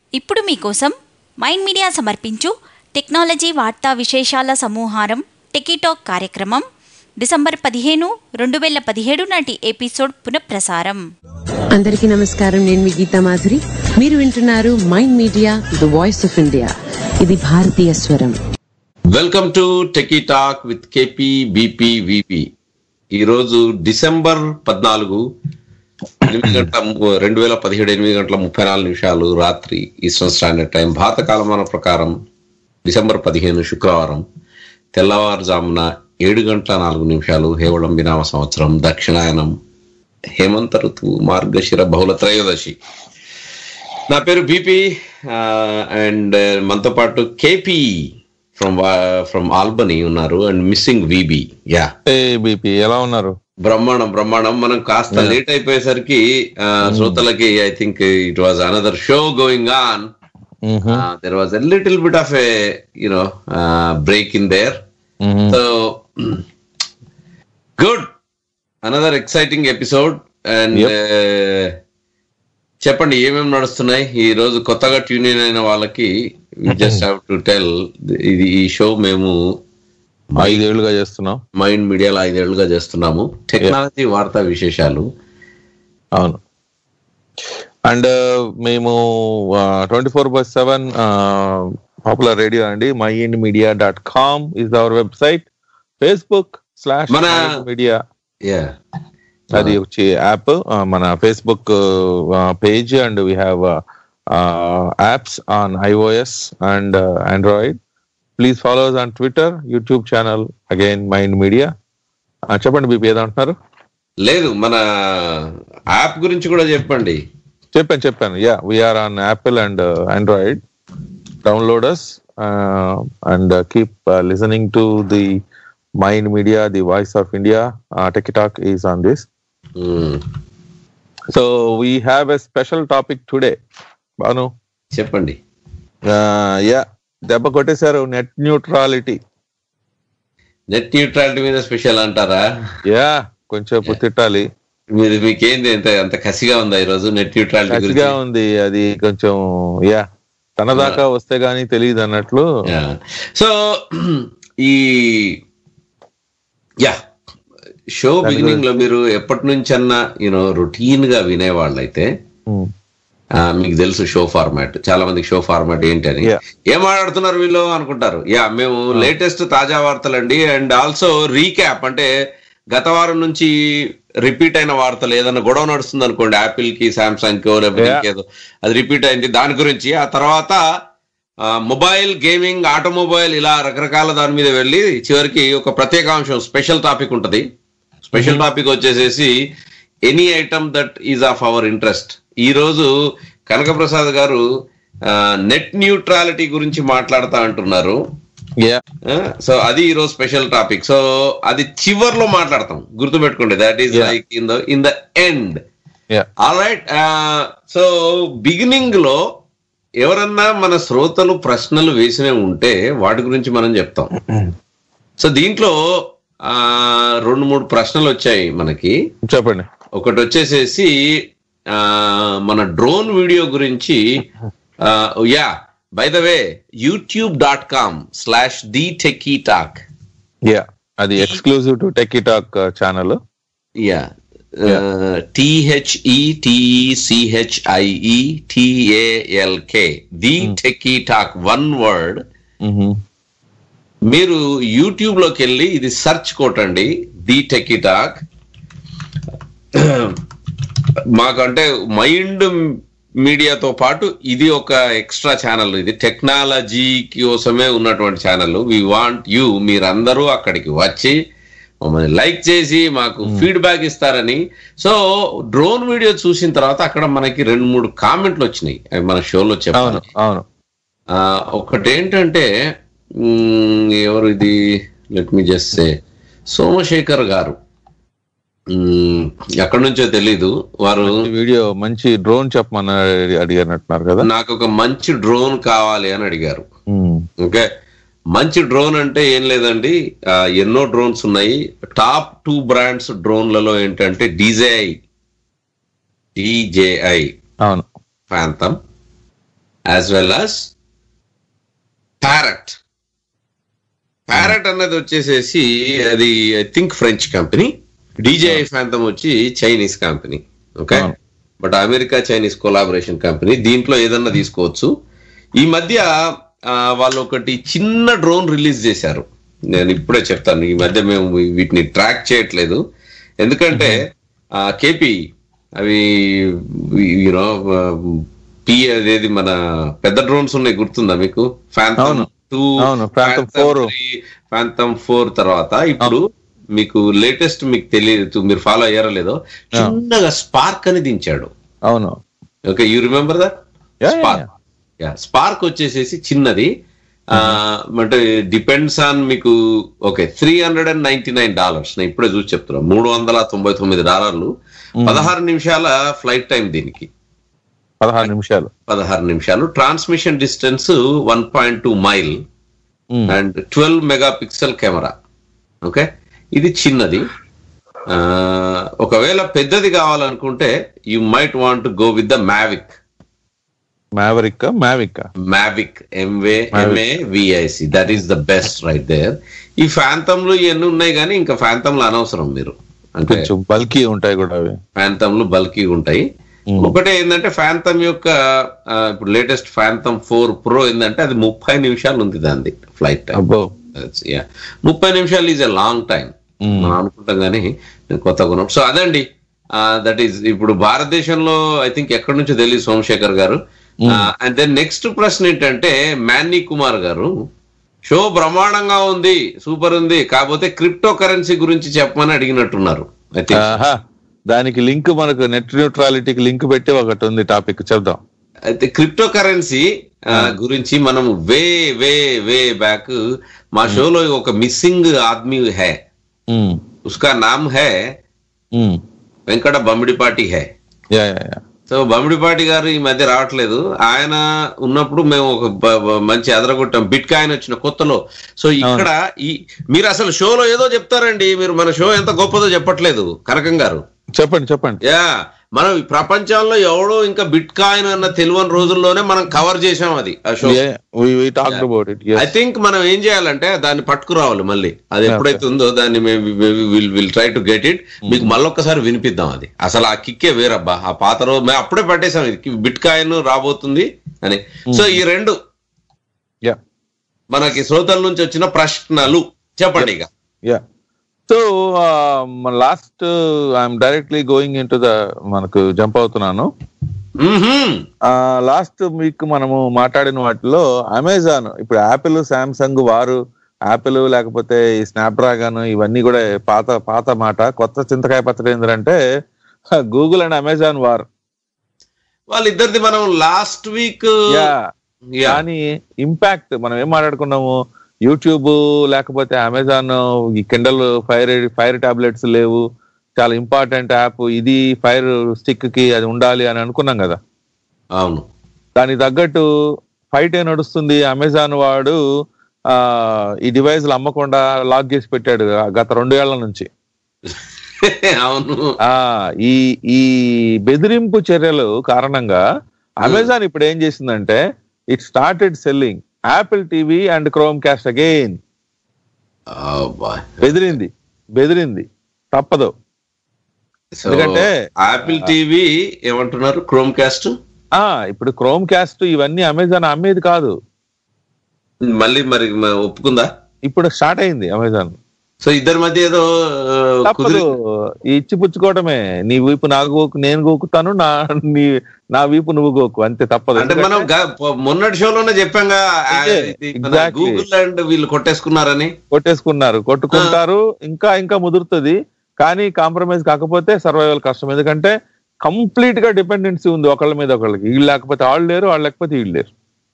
ఇప్పుడు మీకోసం mind media సమర్పించు టెక్నాలజీ వార్తా విశేషాల సమూహారం టెకీటాక్ కార్యక్రమం డిసెంబర్ పదిహేను రెండు వేల పదిహేడు నాటి ఎపిసోడ్ పునఃప్రసారం అందరికీ నమస్కారం నేను మీ గీతా మాధురి మీరు వింటున్నారు mind media the voice of India ఇది భారతీయ స్వరం welcome to techie talk with KP BP VP ఈరోజు డిసెంబర్ పద్నాలుగు ఎనిమిది గంటల ము- రెండు వేల పదిహేడు ఎనిమిది గంటల ముప్పై నాలుగు నిమిషాలు రాత్రి ఈస్టర్న్ స్టాండర్డ్ టైం భారత కాలమాన ప్రకారం డిసెంబర్ పదిహేను శుక్రవారం తెల్లవారుజామున ఏడు గంటల నాలుగు నిమిషాలు హేవళం వినామ సంవత్సరం దక్షిణాయనం హేమంత ఋతువు మార్గశిర బహుళ త్రయోదశి నా పేరు బీపీ అండ్ మనతో పాటు కేపీ ఫ్రమ్ ఫ్రమ్ ఆల్బనీ ఉన్నారు and missing VB yeah uh BP ఎలా ఉన్నారు బ్రహ్మాండం బ్రహ్మాండం మనం కాస్త లేట్ అయిపోయేసరికి ఆ, శ్రోతలకి I think it was another show going on there was a little bit of uh you know break in there so good another exciting episode and చెప్పండి ఏమేమి నడుస్తున్నాయి ఈ రోజు కొత్తగా ట్యూన్ ఇన్ అయిన వాళ్ళకి జస్ట్ హావ్ టు టెల్ ఇది ఈ షో మేము ఐదేళ్లుగా చేస్తున్నాం మైండ్ మీడియాలో ఐదేళ్లుగా చేస్తున్నాము టెక్నాలజీ వార్తా విశేషాలు అవును అండ్ మేము twenty four by seven popular radio అండి mind media dot com is our website Facebook slash మన- మీడియా యా అది వచ్చి యాప్ మన Facebook page and we have apps on iOS and Android please follows on Twitter YouTube channel again mind media చెప్పండి BP ఏదంటున్నారు లేదు మన app గురించి కూడా చెప్పండి చెప్పాను చెప్పాను yeah we're on Apple and Android downloaders and keep listening to the mind media the voice of India techie talk is on this hmm. So we have a special topic today Bhanu చెప్పండి yeah దెబ్బ కొట్టేశారు net neutrality net neutrality మీద special అంటారా yeah కొంచెం తిట్టాలి మీరు మీకేంది ఎంత అంత కసిగా ఉందా ఈ రోజు నెట్ న్యూట్రాలిటీ కసిగా గురించి ఉంది అది కొంచెం యా తన దాకా వస్తే గానీ తెలియదు అన్నట్లు సో ఈ యా షో బిగినింగ్ లో మీరు ఎప్పటి నుంచన్నా యూనో రొటీన్ గా వినేవాళ్ళైతే Hmm. ఆ, మీకు తెలుసు షో ఫార్మాట్ చాలా మందికి షో ఫార్మాట్ ఏంటి అని Yeah. ఏం మాట్లాడుతున్నారు వీళ్ళు అనుకుంటారు యా మేము లేటెస్ట్ తాజా వార్తలండి అండ్ ఆల్సో రీక్యాప్ అంటే గత వారం నుంచి రిపీట్ అయిన వార్తలు ఏదైనా గొడవ నడుస్తుంది అనుకోండి యాపిల్ కి సామ్సంగ్ కో లేకపోతే Yeah. ఇంకేదో అది రిపీట్ అయింది దాని గురించి ఆ తర్వాత మొబైల్ గేమింగ్ ఆటోమొబైల్ ఇలా రకరకాల దాని మీద వెళ్ళి చివరికి ఒక ప్రత్యేకాంశం స్పెషల్ టాపిక్ ఉంటది స్పెషల్ టాపిక్ వచ్చేసేసి any item that is of our interest ఈ రోజు కనకప్రసాద్ గారు నెట్ న్యూట్రాలిటీ గురించి మాట్లాడుతా అంటున్నారు యా సో అది ఈ రోజు స్పెషల్ టాపిక్ సో అది చివర్లో మాట్లాడతాం గుర్తుపెట్టుకోండి that is Yeah. Like in the in the end yeah all right so beginning లో ఎవరన్నా మన శ్రోతలు ప్రశ్నలు వేసినవి ఉంటే వాటి గురించి మనం చెప్తాం సో దీంట్లో ఆ, రెండు మూడు ప్రశ్నలు వచ్చాయి మనకి చెప్పండి ఒకటి వచ్చేసేసి ఆ, మన డ్రోన్ వీడియో గురించి yeah by the way YouTube dot com slash the techie talk yeah అది exclusive to techie talk channel yeah T H E T C H I E T A L K the techie talk one word మీరు యూట్యూబ్ లోకి వెళ్ళి ఇది సెర్చ్ కొట్టండి ది టెకీ టాక్ మాకంటే mind మీడియాతో పాటు ఇది ఒక ఎక్స్ట్రా ఛానల్ ఇది టెక్నాలజీ కోసమే ఉన్నటువంటి ఛానల్ వి వాంట్ యూ మీరందరూ అక్కడికి వచ్చి మమ్మల్ని లైక్ చేసి మాకు ఫీడ్బ్యాక్ ఇస్తారని సో డ్రోన్ వీడియో చూసిన తర్వాత అక్కడ మనకి రెండు మూడు కామెంట్లు వచ్చినాయి అవి మన షోలో అవును చెప్పాను అవును ఆ, ఒకటేంటంటే మ్, ఎవరు ఇది let me just say Somashekar garu మ్, ఎక్కడి నుంచో తెలీదు వారు వీడియో మంచి డ్రోన్ చెప్పమని అడిగారంటున్నారు కదా నాకు ఒక మంచి డ్రోన్ కావాలి అని అడిగారు ఉమ్, ఓకే మంచి డ్రోన్ అంటే ఏం లేదండి ఆ, ఎన్నో డ్రోన్స్ ఉన్నాయి టాప్ టూ బ్రాండ్స్ డ్రోన్లలో ఏంటంటే డీజేఐ డిజేఐ అవును ప్రాంతం as well as Parrot Parrot అన్నది వచ్చేసేసి అది I think French company DJI Phantom వచ్చి చైనీస్ కంపెనీ ఓకే అవును. But America Chinese collaboration company దీంట్లో ఏదన్నా తీసుకోవచ్చు ఈ మధ్య ఆ, వాళ్ళు ఒకటి చిన్న డ్రోన్ రిలీజ్ చేశారు నేను ఇప్పుడే చెప్తాను ఈ మధ్య మేము వీటిని ట్రాక్ చేయట్లేదు ఎందుకంటే కేపీ అవి యూనో పి అదేది మన పెద్ద డ్రోన్స్ ఉన్నాయి గుర్తుందా మీకు ఫ్యాంతమ్ అవును. టూ అవును, Phantom four. ఫ్యాంతమ్ ఫోర్ తర్వాత ఇప్పుడు మీకు లేటెస్ట్ మీకు తెలియదు మీరు ఫాలో అయ్యారో లేదో చిన్నగా స్పార్క్ అని దించాడు అవును okay you remember that Yeah, yeah, Spark yeah Spark వచ్చేసేసి చిన్నది ఆ, అంటే డిపెండ్స్ ఆన్ మీకు okay three hundred and ninety nine dollars నేను ఇప్పుడే చూసి చెప్తున్నా మూడు వందల తొంభై తొమ్మిది డాలర్లు పదహారు నిమిషాల ఫ్లైట్ టైం దీనికి పదహారు నిమిషాలు పదహారు నిమిషాలు transmission distance one point two mile um. And twelve megapixel camera okay ఇది చిన్నది ఆ, ఒకవేళ పెద్దది కావాలనుకుంటే you might want go with the Mavic Maverick Mavic Mavic M V M A V I C that is the best right there ఈ ఫ్యాంతమ్లు ఇవన్నీ ఉన్నాయి కానీ ఇంకా ఫ్యాంతమ్లు అనవసరం మీరు అంటే కొంచెం బల్కీ ఉంటాయి కూడా అవి ఫ్యాంతమ్లు బల్కీ ఉంటాయి Hmm. ఒకటే ఏంటంటే ఫ్యాంతమ్ యొక్క ఆ, ఇప్పుడు లేటెస్ట్ ఫ్యాంతమ్ ఫోర్ ప్రో ఏంటంటే అది ముప్పై నిమిషాలు ఉంది దాన్ని ఫ్లైట్ టైం అబ్బో యా ముప్పై నిమిషాలు is a long time Hmm. మనం అనుకుంటాం కానీ కొత్త గుణం సో అదండి దట్ ఈస్ ఇప్పుడు భారతదేశంలో ఐ థింక్ ఎక్కడి నుంచో తెలియదు సోమశేఖర్ గారు అండ్ దెన్ నెక్స్ట్ ప్రశ్న ఏంటంటే మాన్నీ కుమార్ గారు షో బ్రహ్మాండంగా ఉంది సూపర్ ఉంది కాకపోతే క్రిప్టో కరెన్సీ గురించి చెప్పమని అడిగినట్టున్నారు ఐ థింక్ ఆహా. దానికి లింక్ మనకు నెట్ న్యూట్రాలిటీకి లింక్ పెట్టి ఒకటి ఉంది టాపిక్ చెప్దాం అయితే క్రిప్టో కరెన్సీ గురించి మనం వే వే వే బ్యాక్ మా షోలో ఒక మిస్సింగ్ ఆద్మీ హై ఉమ్. उसका नाम है ఉమ్. Venkata Bammidipati hey yeah yeah yeah so Bammidipati garu ఈ మధ్య రావట్లేదు ఆయన ఉన్నప్పుడు మేము ఒక బ- బ- మంచి అదరగొట్టాం బిట్ కాయిన్ వచ్చిన కొత్తలో సో ఇక్కడ ఈ మీరు అసలు షోలో ఏదో చెప్తారండి మీరు మన షో ఎంత గొప్పదో చెప్పట్లేదు కనకం గారు చెప్పండి చెప్పండి యా మనం ఈ ప్రపంచంలో ఎవడో ఇంకా బిట్ కాయిన్ అన్న తెలియని రోజుల్లోనే మనం కవర్ చేసాం అది ఆ show talk about it I think మనం ఏం చేయాలంటే దాన్ని పట్టుకురావాలి మళ్ళీ అది ఎప్పుడైతే ఉందో దాన్ని will will try to get it మీకు మళ్ళొక్కసారి వినిపిద్దాం అది అసలు ఆ కిక్కే వేరబ్బా ఆ పాత రోజు మేము అప్పుడే పట్టేసాం ఇది బిట్ కాయిన్ రాబోతుంది అని సో ఈ రెండు యా మనకి శ్రోతల నుంచి వచ్చిన ప్రశ్నలు చెప్పండి ఇక yeah so last I'm directly going in to the మనకు జంప్ అవుతున్నాను మ్మ్హ్మ్. లాస్ట్ వీక్ మనము మాట్లాడిన వాటిలో అమెజాన్ ఇప్పుడు యాపిల్ శాంసంగ్ వారు యాపిల్ లేకపోతే ఈ స్నాప్ డ్రాగన్ ఇవన్నీ కూడా పాత పాత మాట కొత్త చింతకాయ పచ్చడి ఏంటంటే గూగుల్ అండ్ అమెజాన్ వార్ వాళ్ళిద్దరిది మనం లాస్ట్ వీక్ యా కానీ ఇంపాక్ట్ మనం ఏం మాట్లాడుకున్నాము యూట్యూబ్ లేకపోతే అమెజాన్ ఈ కిండల్ ఫైర్ ఫైర్ టాబ్లెట్స్ లేవు చాలా ఇంపార్టెంట్ యాప్ ఇది ఫైర్ స్టిక్ కి అది ఉండాలి అని అనుకున్నాం కదా అవును దానికి తగ్గట్టు ఫైట్ ఏ నడుస్తుంది అమెజాన్ వాడు ఆ ఈ డివైస్లు అమ్మకుండా లాక్ చేసి పెట్టాడు గత రెండు ఏళ్ల నుంచి అవును ఆ ఈ ఈ బెదిరింపు చర్యలు కారణంగా అమెజాన్ ఇప్పుడు ఏం చేసిందంటే it started selling Apple TV and Chromecast again అబ్బా. బెదిరింది బెదిరింది తప్పదు సో ఎందుకంటే యాపిల్ టీవీ ఏమంటున్నారు క్రోమ్ కాస్ట్ ఆ ఇప్పుడు క్రోమ్ క్యాస్ట్ ఇవన్నీ అమెజాన్ అమ్మేది కాదు మళ్ళీ మరి మ- ఒప్పుకుందా ఇప్పుడు స్టార్ట్ అయింది అమెజాన్ సో ఇద్దరి మధ్య ఏదో ఆ, తప్పదు కుదిరి ఈ ఇచ్చి పుచ్చుకోవటమే నీ వీపు నాకు గోకు నేను గోకుతాను నా నీ నా వీపు నువ్వు గోకు అంతే తప్పదు అంటే మనం గ- పొ- మొన్నటి షోలోనే చెప్పాంగా అదే, exactly. గూగుల్ అండ్ వీళ్ళు కొట్టేసుకున్నారని కొట్టేసుకున్నారు కొట్టుకుంటారు ఇంకా ఇంకా ముదురుతుంది కానీ కాంప్రమైజ్ కాకపోతే సర్వైవల్ కష్టం ఎందుకంటే కంప్లీట్ గా డిపెండెన్సీ ఉంది ఒకళ్ళ మీద ఒకళ్ళకి వీళ్ళు లేకపోతే వాళ్ళు లేరు వాళ్ళు లేకపోతే వీళ్ళు లేరు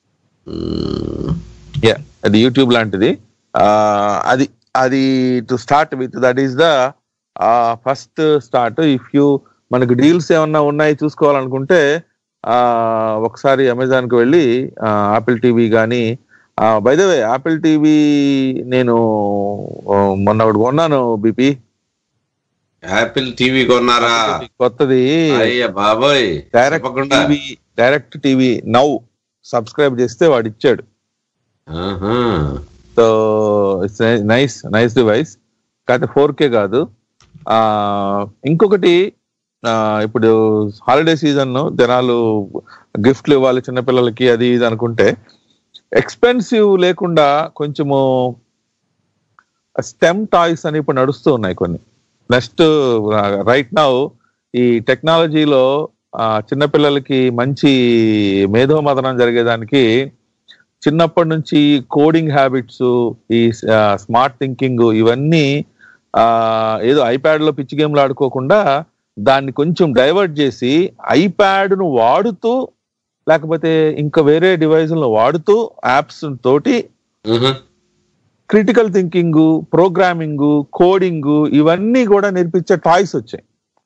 యా అది యూట్యూబ్ లాంటిది ఆ, అది అది to start with that is the first start if you మనకు డీల్స్ ఏమన్నా ఉన్నాయి చూసుకోవాలనుకుంటే ఆ ఒకసారి అమెజాన్ కి వెళ్ళి ఆపిల్ టీవీ కానీ by the way Apple TV నేను ఆ, మొన్న ఒకటి కొన్నాను బిపి యాపిల్ టీవీ కొన్నారా కొత్తది అయ్య బాబోయ్ డైరెక్ట్ చెప్పకుండా TV DirecTV now subscribe చేస్తే వాడు ఇచ్చాడు ఆహా. So it's nice nice device కాకపోతే ఫోర్ కే కాదు ఆ ఇంకొకటి ఆ, ఇప్పుడు హాలిడే సీజన్ జనాలు గిఫ్ట్లు ఇవ్వాలి చిన్నపిల్లలకి అది ఇది అనుకుంటే ఎక్స్పెన్సివ్ లేకుండా కొంచెము స్టెమ్ టాయ్స్ అని ఇప్పుడు నడుస్తూ ఉన్నాయి కొన్ని నెక్స్ట్ రైట్ నౌ ఈ టెక్నాలజీలో చిన్నపిల్లలకి మంచి మేధోమదనం జరిగేదానికి చిన్నప్పటి నుంచి కోడింగ్ హ్యాబిట్స్ ఈ స్మార్ట్ థింకింగ్ ఇవన్నీ ఆ, ఏదో ఐప్యాడ్ లో పిచ్చి గేమ్లు ఆడుకోకుండా దాన్ని కొంచెం డైవర్ట్ చేసి ఐప్యాడ్ ను వాడుతూ లేకపోతే ఇంకా వేరే డివైజులను వాడుతూ యాప్స్ తోటి మ్హూ. క్రిటికల్ థింకింగ్ ప్రోగ్రామింగ్ కోడింగ్ ఇవన్నీ కూడా నేర్పించే టాయ్స్ వచ్చాయి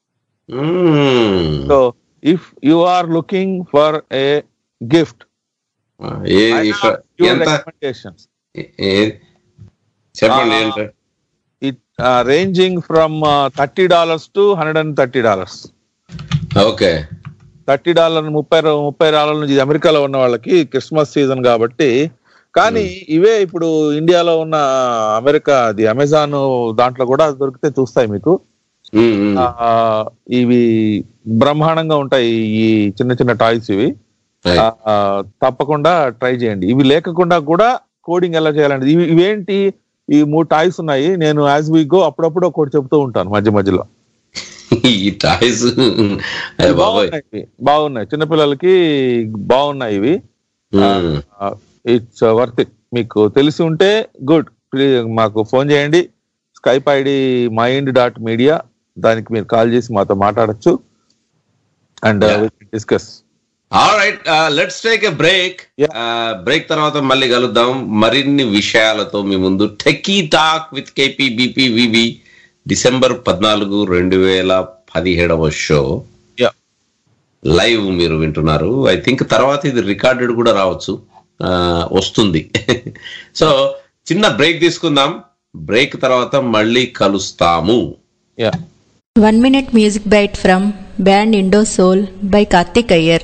hmm. So if you are looking for a gift a if- ఎంత రికమెండేషన్స్ ఏ- చెప్పండి ఆ, ఏంట it ranging from thirty dollars to hundred and thirty dollars okay thirty dollar ముప్పై రూ- ముప్పై డాలర్ల నుంచి ఇది అమెరికాలో ఉన్న వాళ్ళకి క్రిస్మస్ సీజన్ కాబట్టి కానీ ఇవే ఇప్పుడు ఇండియాలో ఉన్న అమెరికా అది అమెజాన్ దాంట్లో కూడా దొరికితే చూస్తాయి మీకు మ్మ్, మ్మ్. ఆ, ఇవి బ్రహ్మాండంగా ఉంటాయి ఈ చిన్న చిన్న టాయ్స్ ఇవి Right. ఆ, తప్పకుండా ట్రై చేయండి ఇవి లేకుండా కూడా కోడింగ్ ఎలా చేయాలండి ఇవి ఇవేంటి ఈ మూడు టాయ్స్ ఉన్నాయి నేను యాజ్ వి గో అప్పుడప్పుడు ఒకటి చెప్తూ ఉంటాను మధ్య మధ్యలో ఈ టాయ్స్ బాబాయ్ బాగున్నాయి ఇవి. బాగున్నాయి చిన్నపిల్లలకి బాగున్నాయి ఇవి మ్మ్. ఇట్స్ వర్త్ ఇట్ మీకు తెలిసి ఉంటే గుడ్ మాకు ఫోన్ చేయండి Skype ID mind dot media దానికి మీరు కాల్ చేసి మాతో మాట్లాడొచ్చు and Yeah. Discuss all right let's take a break Yeah. Break తర్వాత మళ్ళీ కలుద్దాం మరిన్ని విషయాలతో మీ ముందు techie talk with KP BP VV December పద్నాలుగు రెండు వేల పదిహేడవ షో Yeah. లైవ్ మీరు వింటున్నారు ఐ థింక్ తర్వాత ఇది రికార్డెడ్ కూడా రావచ్చు ఆ, వస్తుంది సో చిన్న బ్రేక్ తీసుకుందాం బ్రేక్ తర్వాత మళ్ళీ కలుస్తాము yeah One minute music bite from band Indo Soul by Karthik Iyer.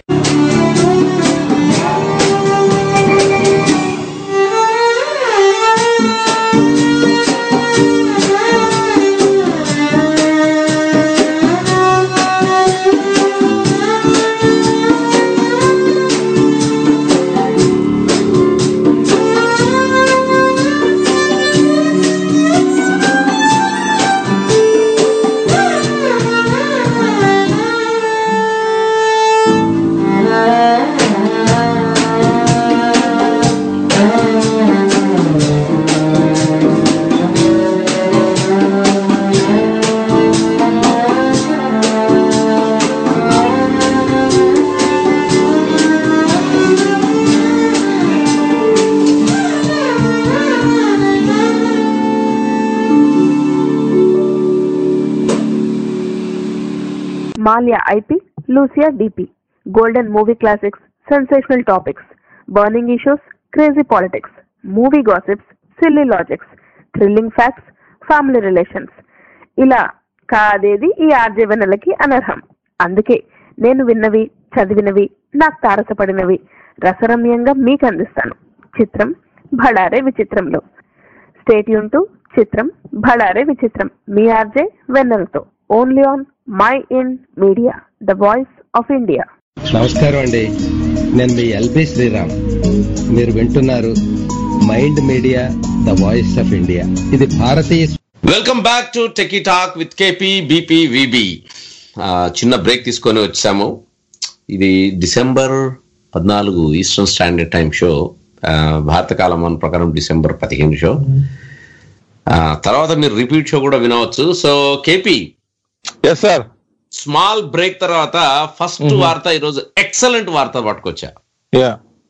Malia IP, Lucia DP. Golden movie classics, sensational topics, burning issues, crazy politics, movie gossips, silly logics, thrilling facts, family relations. ఇలా కాదేది ఈ ఆర్జవెన్నెలకి అనర్హం అందుకే నేను విన్నవి చదివినవి నాకు తారసపడినవి రసరమ్యంగా మీకు అందిస్తాను చిత్రం భడారే విచిత్రంలో state యూన్ to చిత్రం భడారే విచిత్రం మీ ఆర్జే వెన్నెలతో only on my in media the voice of India నమస్కారం అండి నేను మీ ఎల్బి శ్రీరామ్ మీరు వింటున్నారు mind media the voice of India ఇది భారతీయ welcome back to techie talk with KP BP VB చిన్న బ్రేక్ తీసుకొని వచ్చాము ఇది డిసెంబర్ పద్నాలుగు ఈస్టర్న్ స్టాండర్డ్ టైం షో ఆ, భారత కాలమాన ప్రకారం డిసెంబర్ పదిహేను షో ఆ, తర్వాత మీరు రిపీట్ షో కూడా వినవచ్చు so KP yes sir small break తర్వాత ఫస్ట్ వార్త ఈరోజు ఎక్సలెంట్ వార్త పట్టుకొచ్చా యా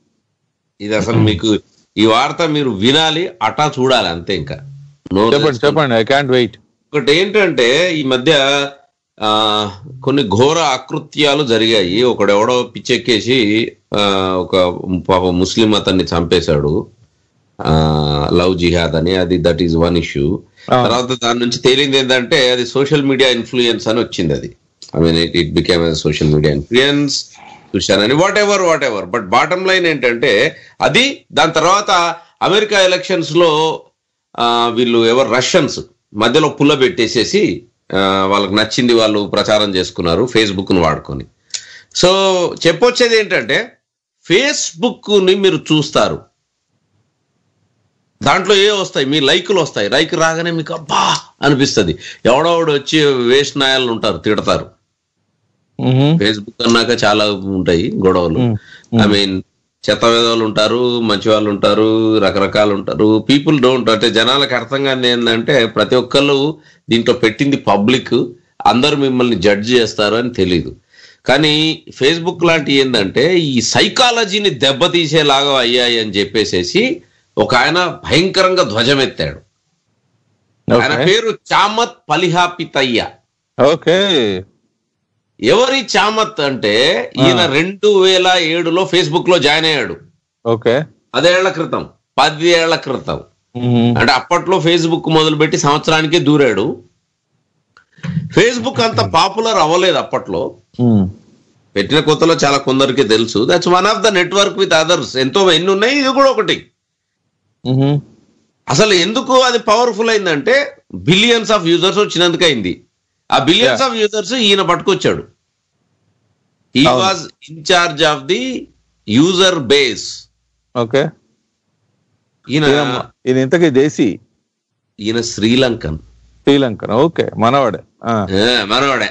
ఇది అసలు మీకు ఈ వార్త మీరు వినాలి అటా చూడాలి అంతే ఇంకా No చెప్పండి చెప్పండి ఐ క్యాంట్ వెయిట్ ఒకటి ఏంటంటే ఈ మధ్య ఆ కొన్ని ఘోర అకృత్యాలు జరిగాయి ఒకడెవడో పిచ్చెక్కేసి ఆ, ఒక పాప ముస్లిం అతన్ని చంపేశాడు ఆ లవ్ జిహాద్ అని అది దట్ ఈస్ వన్ ఇష్యూ ఆ. తర్వాత దాని నుంచి తేలింది ఏంటంటే అది సోషల్ మీడియా ఇన్ఫ్లుయెన్స్ అని వచ్చింది అది I mean it it became social media influence చూశానని whatever whatever but bottom line ఏంటంటే అది దాని తర్వాత అమెరికా ఎలక్షన్స్ లో ఆ, వీళ్ళు ఎవరు రష్యన్స్ మధ్యలో పుల్ల పెట్టేసేసి ఆ, వాళ్ళకి నచ్చింది వాళ్ళు ప్రచారం చేసుకున్నారు ఫేస్బుక్ ను వాడుకొని సో చెప్పొచ్చేది ఏంటంటే ఫేస్బుక్ ని మీరు చూస్తారు దాంట్లో ఏ వస్తాయి మీ లైకులు వస్తాయి లైక్ రాగానే మీకు అబ్బా అనిపిస్తుంది ఎవడోడు వచ్చి వేస్ట్ నాయాలు ఉంటారు తిడతారు ఫేస్బుక్ అన్నాక చాలా ఉంటాయి గొడవలు ఐ మీన్ చెత్త వేదవాళ్ళు ఉంటారు మంచి వాళ్ళు ఉంటారు రకరకాలు ఉంటారు పీపుల్ డోంట్ అంటే జనాలకు అర్థం కాని ఏంటంటే ప్రతి ఒక్కళ్ళు దీంట్లో పెట్టింది పబ్లిక్ అందరూ మిమ్మల్ని జడ్జ్ చేస్తారు అని తెలియదు కానీ ఫేస్బుక్ లాంటి ఏంటంటే ఈ సైకాలజీని దెబ్బతీసేలాగా అయ్యాయి అని చెప్పేసేసి ఒక ఆయన భయంకరంగా ధ్వజమెత్తాడు ఆయన ఓకే పేరు చామత్ పలిహాపితయ్య ఓకే ఎవరి చామత్ అంటే ఈయన రెండు వేల ఏడులో ఫేస్బుక్ లో జాయిన్ అయ్యాడు ఓకే పదేళ్ల క్రితం పది ఏళ్ల క్రితం మ్మ్. అంటే అప్పట్లో ఫేస్బుక్ మొదలుపెట్టి సంవత్సరానికే దూరాడు ఫేస్బుక్ అంత పాపులర్ అవ్వలేదు అప్పట్లో మ్మ్. పెట్టిన కొత్తలో చాలా కొందరికి తెలుసు that's one of the network with others ఎంతో ఎన్ని ఉన్నాయి ఇది కూడా ఒకటి మ్మ్. అసలు ఎందుకు అది పవర్ఫుల్ అయిందంటే బిలియన్స్ ఆఫ్ యూజర్స్ వచ్చినందుకు అయింది ఆ బిలియన్స్ ఆఫ్ యూజర్స్ ఈయన పట్టుకొచ్చాడు ఈ అవును. Was in charge of the user base okay ఈయన ఈయన ఈయన ఇంతకీ దేశీ ఈయన శ్రీలంకన్ శ్రీలంకన్ ఓకే మనవాడే ఆ, ఆ, మనవాడే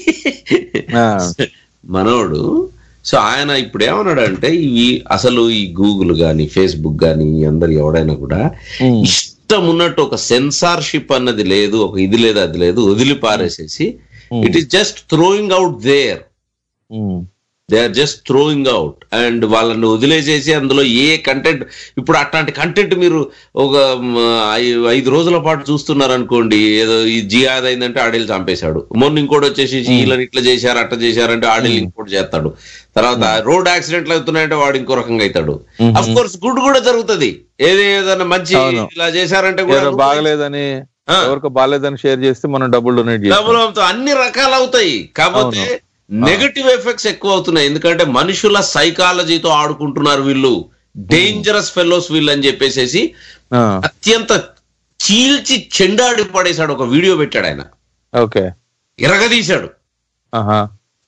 ఆ. మనోడు సో ఆయన ఇప్పుడు ఏమన్నాడంటే ఇవి అసలు ఈ గూగుల్ గాని ఫేస్బుక్ గాని అందరు ఎవడైనా కూడా మ్మ్. ఇష్టం ఉన్నట్టు ఒక సెన్సార్షిప్ అన్నది లేదు ఒక ఇది లేదు అది లేదు వదిలి పారేసేసి it is just throwing out there hmm. They are just throwing out and వాళ్ళని వదిలేసేసి అందులో ఏ కంటెంట్ ఇప్పుడు అట్లాంటి కంటెంట్ మీరు ఒక మ్, ఐ- ఐదు రోజుల పాటు చూస్తున్నారు అనుకోండి ఏదో ఈ జియాద్ అయిందంటే ఆడిల్ చంపేశాడు మొన్న ఇంకోటి వచ్చేసి వీళ్ళని ఇట్లా చేశారు అట్లా చేశారంటే ఆడిల్ ఇంకోటి చేస్తాడు తర్వాత రోడ్ యాక్సిడెంట్లు అవుతున్నాయంటే వాడు ఇంకో రకంగా అవుతాడు అఫ్ కోర్స్ గుడ్ కూడా జరుగుతుంది ఏది ఏదైనా మంచి అవును. ఇలా చేశారంటే కూడా ఎవరో బాగలేదని ఆ. ఎవరికి బాగలేదని షేర్ చేస్తే మనం డబ్బులు డొనేట్ చేస్తాం డబ్బులు అవుతాయి అన్ని రకాలు అవుతాయి కాకపోతే నెగటివ్ ఎఫెక్ట్స్ ఎక్కువ అవుతున్నాయి ఎందుకంటే మనుషుల సైకాలజీతో ఆడుకుంటున్నారు వీళ్ళు డేంజరస్ ఫెలోస్ వీళ్ళు అని చెప్పేసేసి ఆ, అత్యంత చీల్చి చెండాడి పడేశాడు ఒక వీడియో పెట్టాడు ఆయన ఓకే ఎరగదీశాడు ఆహా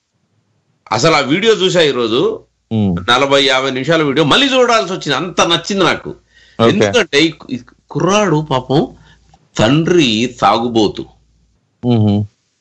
అసలు ఆ వీడియో చూసా ఈరోజు మ్మ్. నలభై యాభై నిమిషాల వీడియో మళ్ళీ చూడాల్సి వచ్చింది అంత నచ్చింది నాకు Okay. ఎందుకంటే ఈ ఈ కుర్రాడు పాపం తండ్రి తాగుబోతు మ్మ్.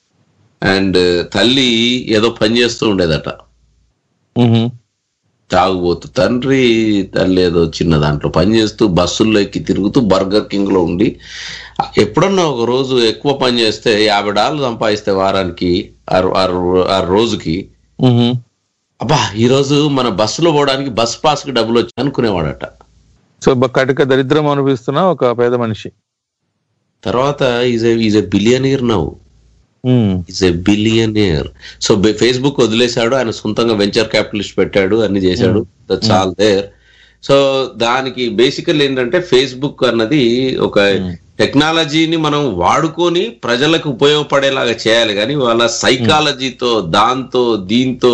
అండ్ తల్లి ఏదో పని చేస్తూ ఉండేదట మ్మ్. తాగుబోతు తండ్రి తల్లి ఏదో చిన్న దాంట్లో పనిచేస్తూ బస్సుల్లో ఎక్కి తిరుగుతూ బర్గర్ కింగ్ లో ఉండి ఎప్పుడన్నా ఒక రోజు ఎక్కువ పని చేస్తే యాభై డాలర్లు సంపాదిస్తే వారానికి ఆరు ఆరు ఆరు రోజుకి మ్మ్. అబ్బా ఈ రోజు మన బస్సులో పోవడానికి బస్ పాస్ కి డబ్బులు వచ్చి అనుకునేవాడట సో బ- కటిక దరిద్రం అనిపిస్తున్న ఒక పేద మనిషి తర్వాత is is a billionaire now hmm. Is a billionaire so Facebook వదిలేశాడు ఆయన సొంతంగా వెంచర్ క్యాపిటలిస్ట్ పెట్టాడు అన్ని చేశాడు దట్స్ ఆల్ దేర్ సో దానికి బేసికల్ ఏంటంటే ఫేస్బుక్ అన్నది ఒక టెక్నాలజీని మనం వాడుకొని ప్రజలకు ఉపయోగపడేలాగా చేయాలి కానీ వాళ్ళ సైకాలజీతో దాంతో దీంతో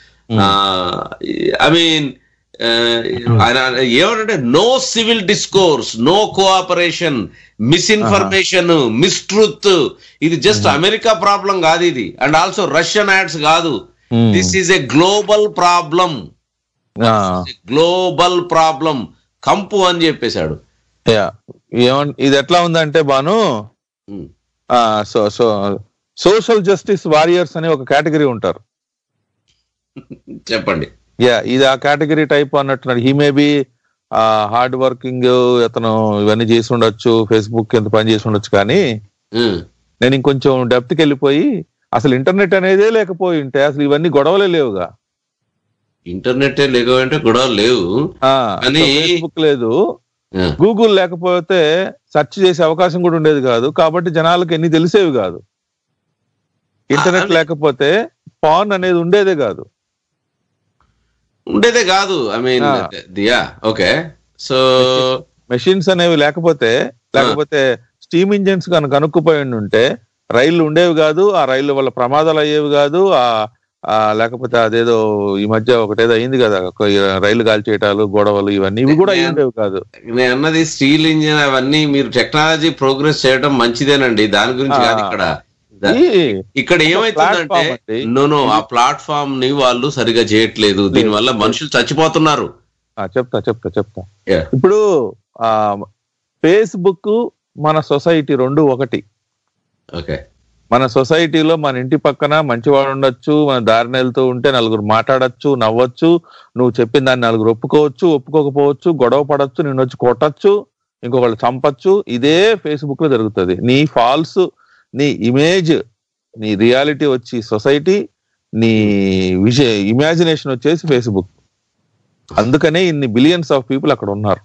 ఐ మీన్ ఆయన ఏమంటే no civil discourse no cooperation misinformation mistruth ఇది జస్ట్ అమెరికా ప్రాబ్లం కాదు ఇది అండ్ ఆల్సో రష్యన్ యాడ్స్ కాదు Hmm. This is a global problem ఆ, గ్లోబల్ ప్రాబ్లం కంపు అని చెప్పేశాడు యా ఏమన్ ఇది ఎట్లా ఉందంటే బాను Hmm. ఆ, so so social justice warriors అనే ఒక కేటగిరీ ఉంటారు చెప్పండి యా ఇది ఆ కేటగిరీ టైప్ అన్నట్టున్నాడు he may be hard working అతను ఇవన్నీ చేసి ఉండొచ్చు ఫేస్బుక్ ఎంత పని చేసి ఉండొచ్చు కానీ Hmm. నేను ఇంకొంచెం డెప్త్కి వెళ్ళిపోయి అసలు ఇంటర్నెట్ అనేదే లేకపోయి ఉంటే అసలు ఇవన్నీ గొడవలే లేవుగా ఇంటర్నెట్ లేకపోతే గొడవ లేవు కానీ- ఫేస్బుక్ లేదు Yeah. గూగుల్ లేకపోతే సెర్చ్ చేసే అవకాశం కూడా ఉండేది కాదు కాబట్టి జనాలకు ఎన్ని తెలిసేవి కాదు ఇంటర్నెట్ అది- లేకపోతే పాన్ అనేది ఉండేదే కాదు ఉండేదే కాదు ఐ మీన్ Ah. దియా ఓకే సో మెషిన్స్ అనేవి లేకపోతే లేకపోతే స్టీమ్ ఇంజిన్స్ కనుక కనుక్కుపోయి ఉండి ఉంటే రైళ్లు ఉండేవి కాదు ఆ రైళ్ల వల్ల ప్రమాదాలు అయ్యేవి కాదు ఆ ఆ, లేకపోతే అదేదో ఈ మధ్య ఒకటేదో అయింది కదా ఒక రైలు కాల్చేయటాలు గొడవలు ఇవన్నీ ఇవి కూడా అయ్యి ఉండేవి కాదు నేను అన్నది స్టీల్ ఇంజిన్ అవన్నీ మీరు టెక్నాలజీ ప్రోగ్రెస్ చేయడం మంచిదేనండి దాని గురించి కాదు ఆ. ఇక్కడ ద- ఈ- ఇక్కడ ఏమైతుందంటే platform అండి. నో నో ఆ ప్లాట్ఫామ్ ని వాళ్ళు సరిగా చేయట్లేదు దీనివల్ల మనుషులు చచ్చిపోతున్నారు ఆ, చెప్తా చెప్తా చెప్తా Yeah. ఇప్పుడు ఆ ఫేస్బుక్ మన సొసైటీ రెండు ఒకటి ఓకే మన సొసైటీలో మన ఇంటి పక్కన మంచివాడు ఉండొచ్చు మన దారిని వెళ్తూ ఉంటే నలుగురు మాట్లాడొచ్చు నవ్వచ్చు నువ్వు చెప్పిన దాన్ని నలుగురు ఒప్పుకోవచ్చు ఒప్పుకోకపోవచ్చు గొడవ పడవచ్చు నిన్ను వచ్చి కొట్టచ్చు ఇంకొకళ్ళు చంపచ్చు ఇదే ఫేస్బుక్ లో జరుగుతుంది నీ ఫాల్స్ నీ ఇమేజ్ నీ రియాలిటీ వచ్చి సొసైటీ నీ విజయ ఇమాజినేషన్ వచ్చేసి ఫేస్బుక్ అందుకనే ఇన్ని బిలియన్స్ ఆఫ్ పీపుల్ అక్కడ ఉన్నారు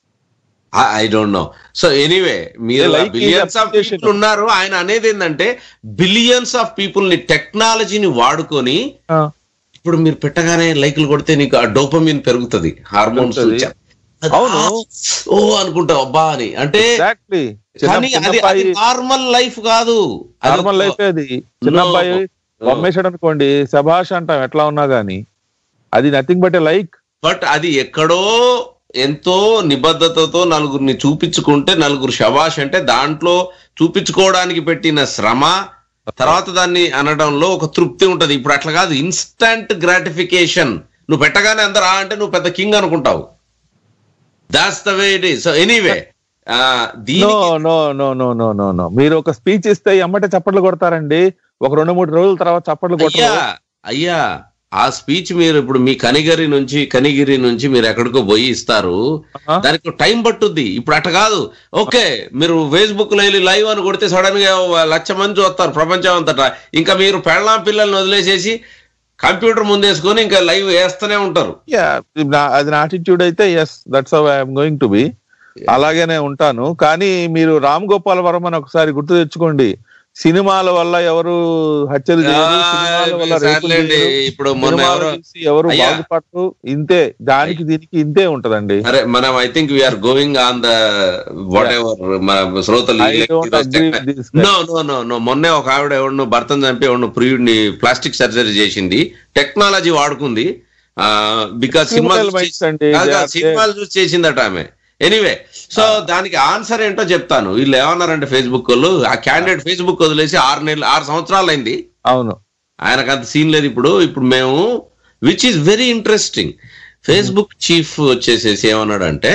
I don't know so anyway మీరు Like is billions of application. People ఉన్నారు ఆయన అనేది ఏంటంటే బిలియన్స్ ఆఫ్ పీపుల్ ని టెక్నాలజీని వాడుకొని ఆ, ఇప్పుడు మీరు పెట్టగానే లైకులు కొడితే నీకు ఆ డోపమిన్ పెరుగుతుంది హార్మోన్స్ పెరుగుతది. అవును. ఓ అనుకుంటావు అబ్బా అని అంటే exactly. చిన్న- కానీ చిన్న అది అబ్బాయి నార్మల్ లైఫ్ కాదు అది నార్మల్ ఒక- లైఫ్ అది చిన్న No. అబ్బాయి బొమ్మేశాడు అనుకోండి శభాష్ అంటాం ఎట్లా ఉన్నా గానీ అది నథింగ్ బట్ లైక్ బట్ అది ఎక్కడో ఎంతో నిబద్ధతతో నలుగురిని చూపించుకుంటే నలుగురు శబాష్ అంటే దాంట్లో చూపించుకోవడానికి పెట్టిన శ్రమ తర్వాత దాన్ని అనడంలో ఒక తృప్తి ఉంటది ఇప్పుడు అట్లా కాదు ఇన్స్టంట్ గ్రాటిఫికేషన్ నువ్వు పెట్టగానే అందరు "ఆ" అంటే నువ్వు పెద్ద కింగ్ అనుకుంటావు that's the way it is so anyway no దీనికి no no no no no no మీరు ఒక స్పీచ్ ఇస్తే ఎమ్మటే చప్పట్లు కొడతారండి ఒక రెండు మూడు రోజుల తర్వాత చప్పట్లు అయ్యా కొట్టరు అయ్యా ఆ స్పీచ్ మీరు ఇప్పుడు మీ కనిగిరి నుంచి కనిగిరి నుంచి మీరు ఎక్కడికో పోయి ఇస్తారు ఆహా. దానికి టైం పట్టుద్ది ఇప్పుడు అట్ట కాదు ఓకే మీరు ఫేస్బుక్ లో వెళ్ళి లైవ్ అని కొడితే సడన్ గా ఓ లక్ష మంది చూస్తారు ప్రపంచం అంతటా ఇంకా మీరు పెళ్ళాం పిల్లల్ని వదిలేసేసి కంప్యూటర్ ముందేసుకొని ఇంకా లైవ్ వేస్తూనే ఉంటారు Yeah, నా- అది నా యాటిట్యూడ్ అయితే yes that's how I'm going to be అలాగనే ఉంటాను కానీ మీరు రామ్ గోపాల్ వర్మని ఒకసారి గుర్తు తెచ్చుకోండి సినిమాల వల్ల ఎవరు హత్యలు చేయరు ఆ, సినిమాల వల్ల మీ రేపులు సర్లేండి. చేయరు, ఇప్పుడు మొన్న సినిమాలు ఎవరో చూసి ఎవరు అయ్యా. బాగుపడరు ఇంతే దానికి దీనికి ఇంతే ఉంటదండి అరే మనం I think we're going on the whatever మన శ్రోతలు I don't agree with this guy. No no no no మొన్నే ఒక ఆవిడ ఎవరిను భర్తను చంపి ఎవరిను ప్రియుడిని ప్లాస్టిక్ సర్జరీ చేసింది టెక్నాలజీ వాడుకుంది బికాస్ Criminal సినిమాలు minds అండి. కాదు, They కాదు, are సినిమాలు చూసి చేసిందట ఆమె ఎనీవే సో దానికి ఆన్సర్ ఏంటో చెప్తాను వీళ్ళు ఏమన్నారంటే ఫేస్బుక్ వాళ్ళు ఆ క్యాండిడేట్ ఫేస్బుక్ వదిలేసి ఆరు నెలలు ఆరు సంవత్సరాలు అయింది అవును ఆయనకు అంత సీన్ లేదు ఇప్పుడు ఇప్పుడు మేము which is very interesting Facebook chief వచ్చేసేసి ఏమన్నాడంటే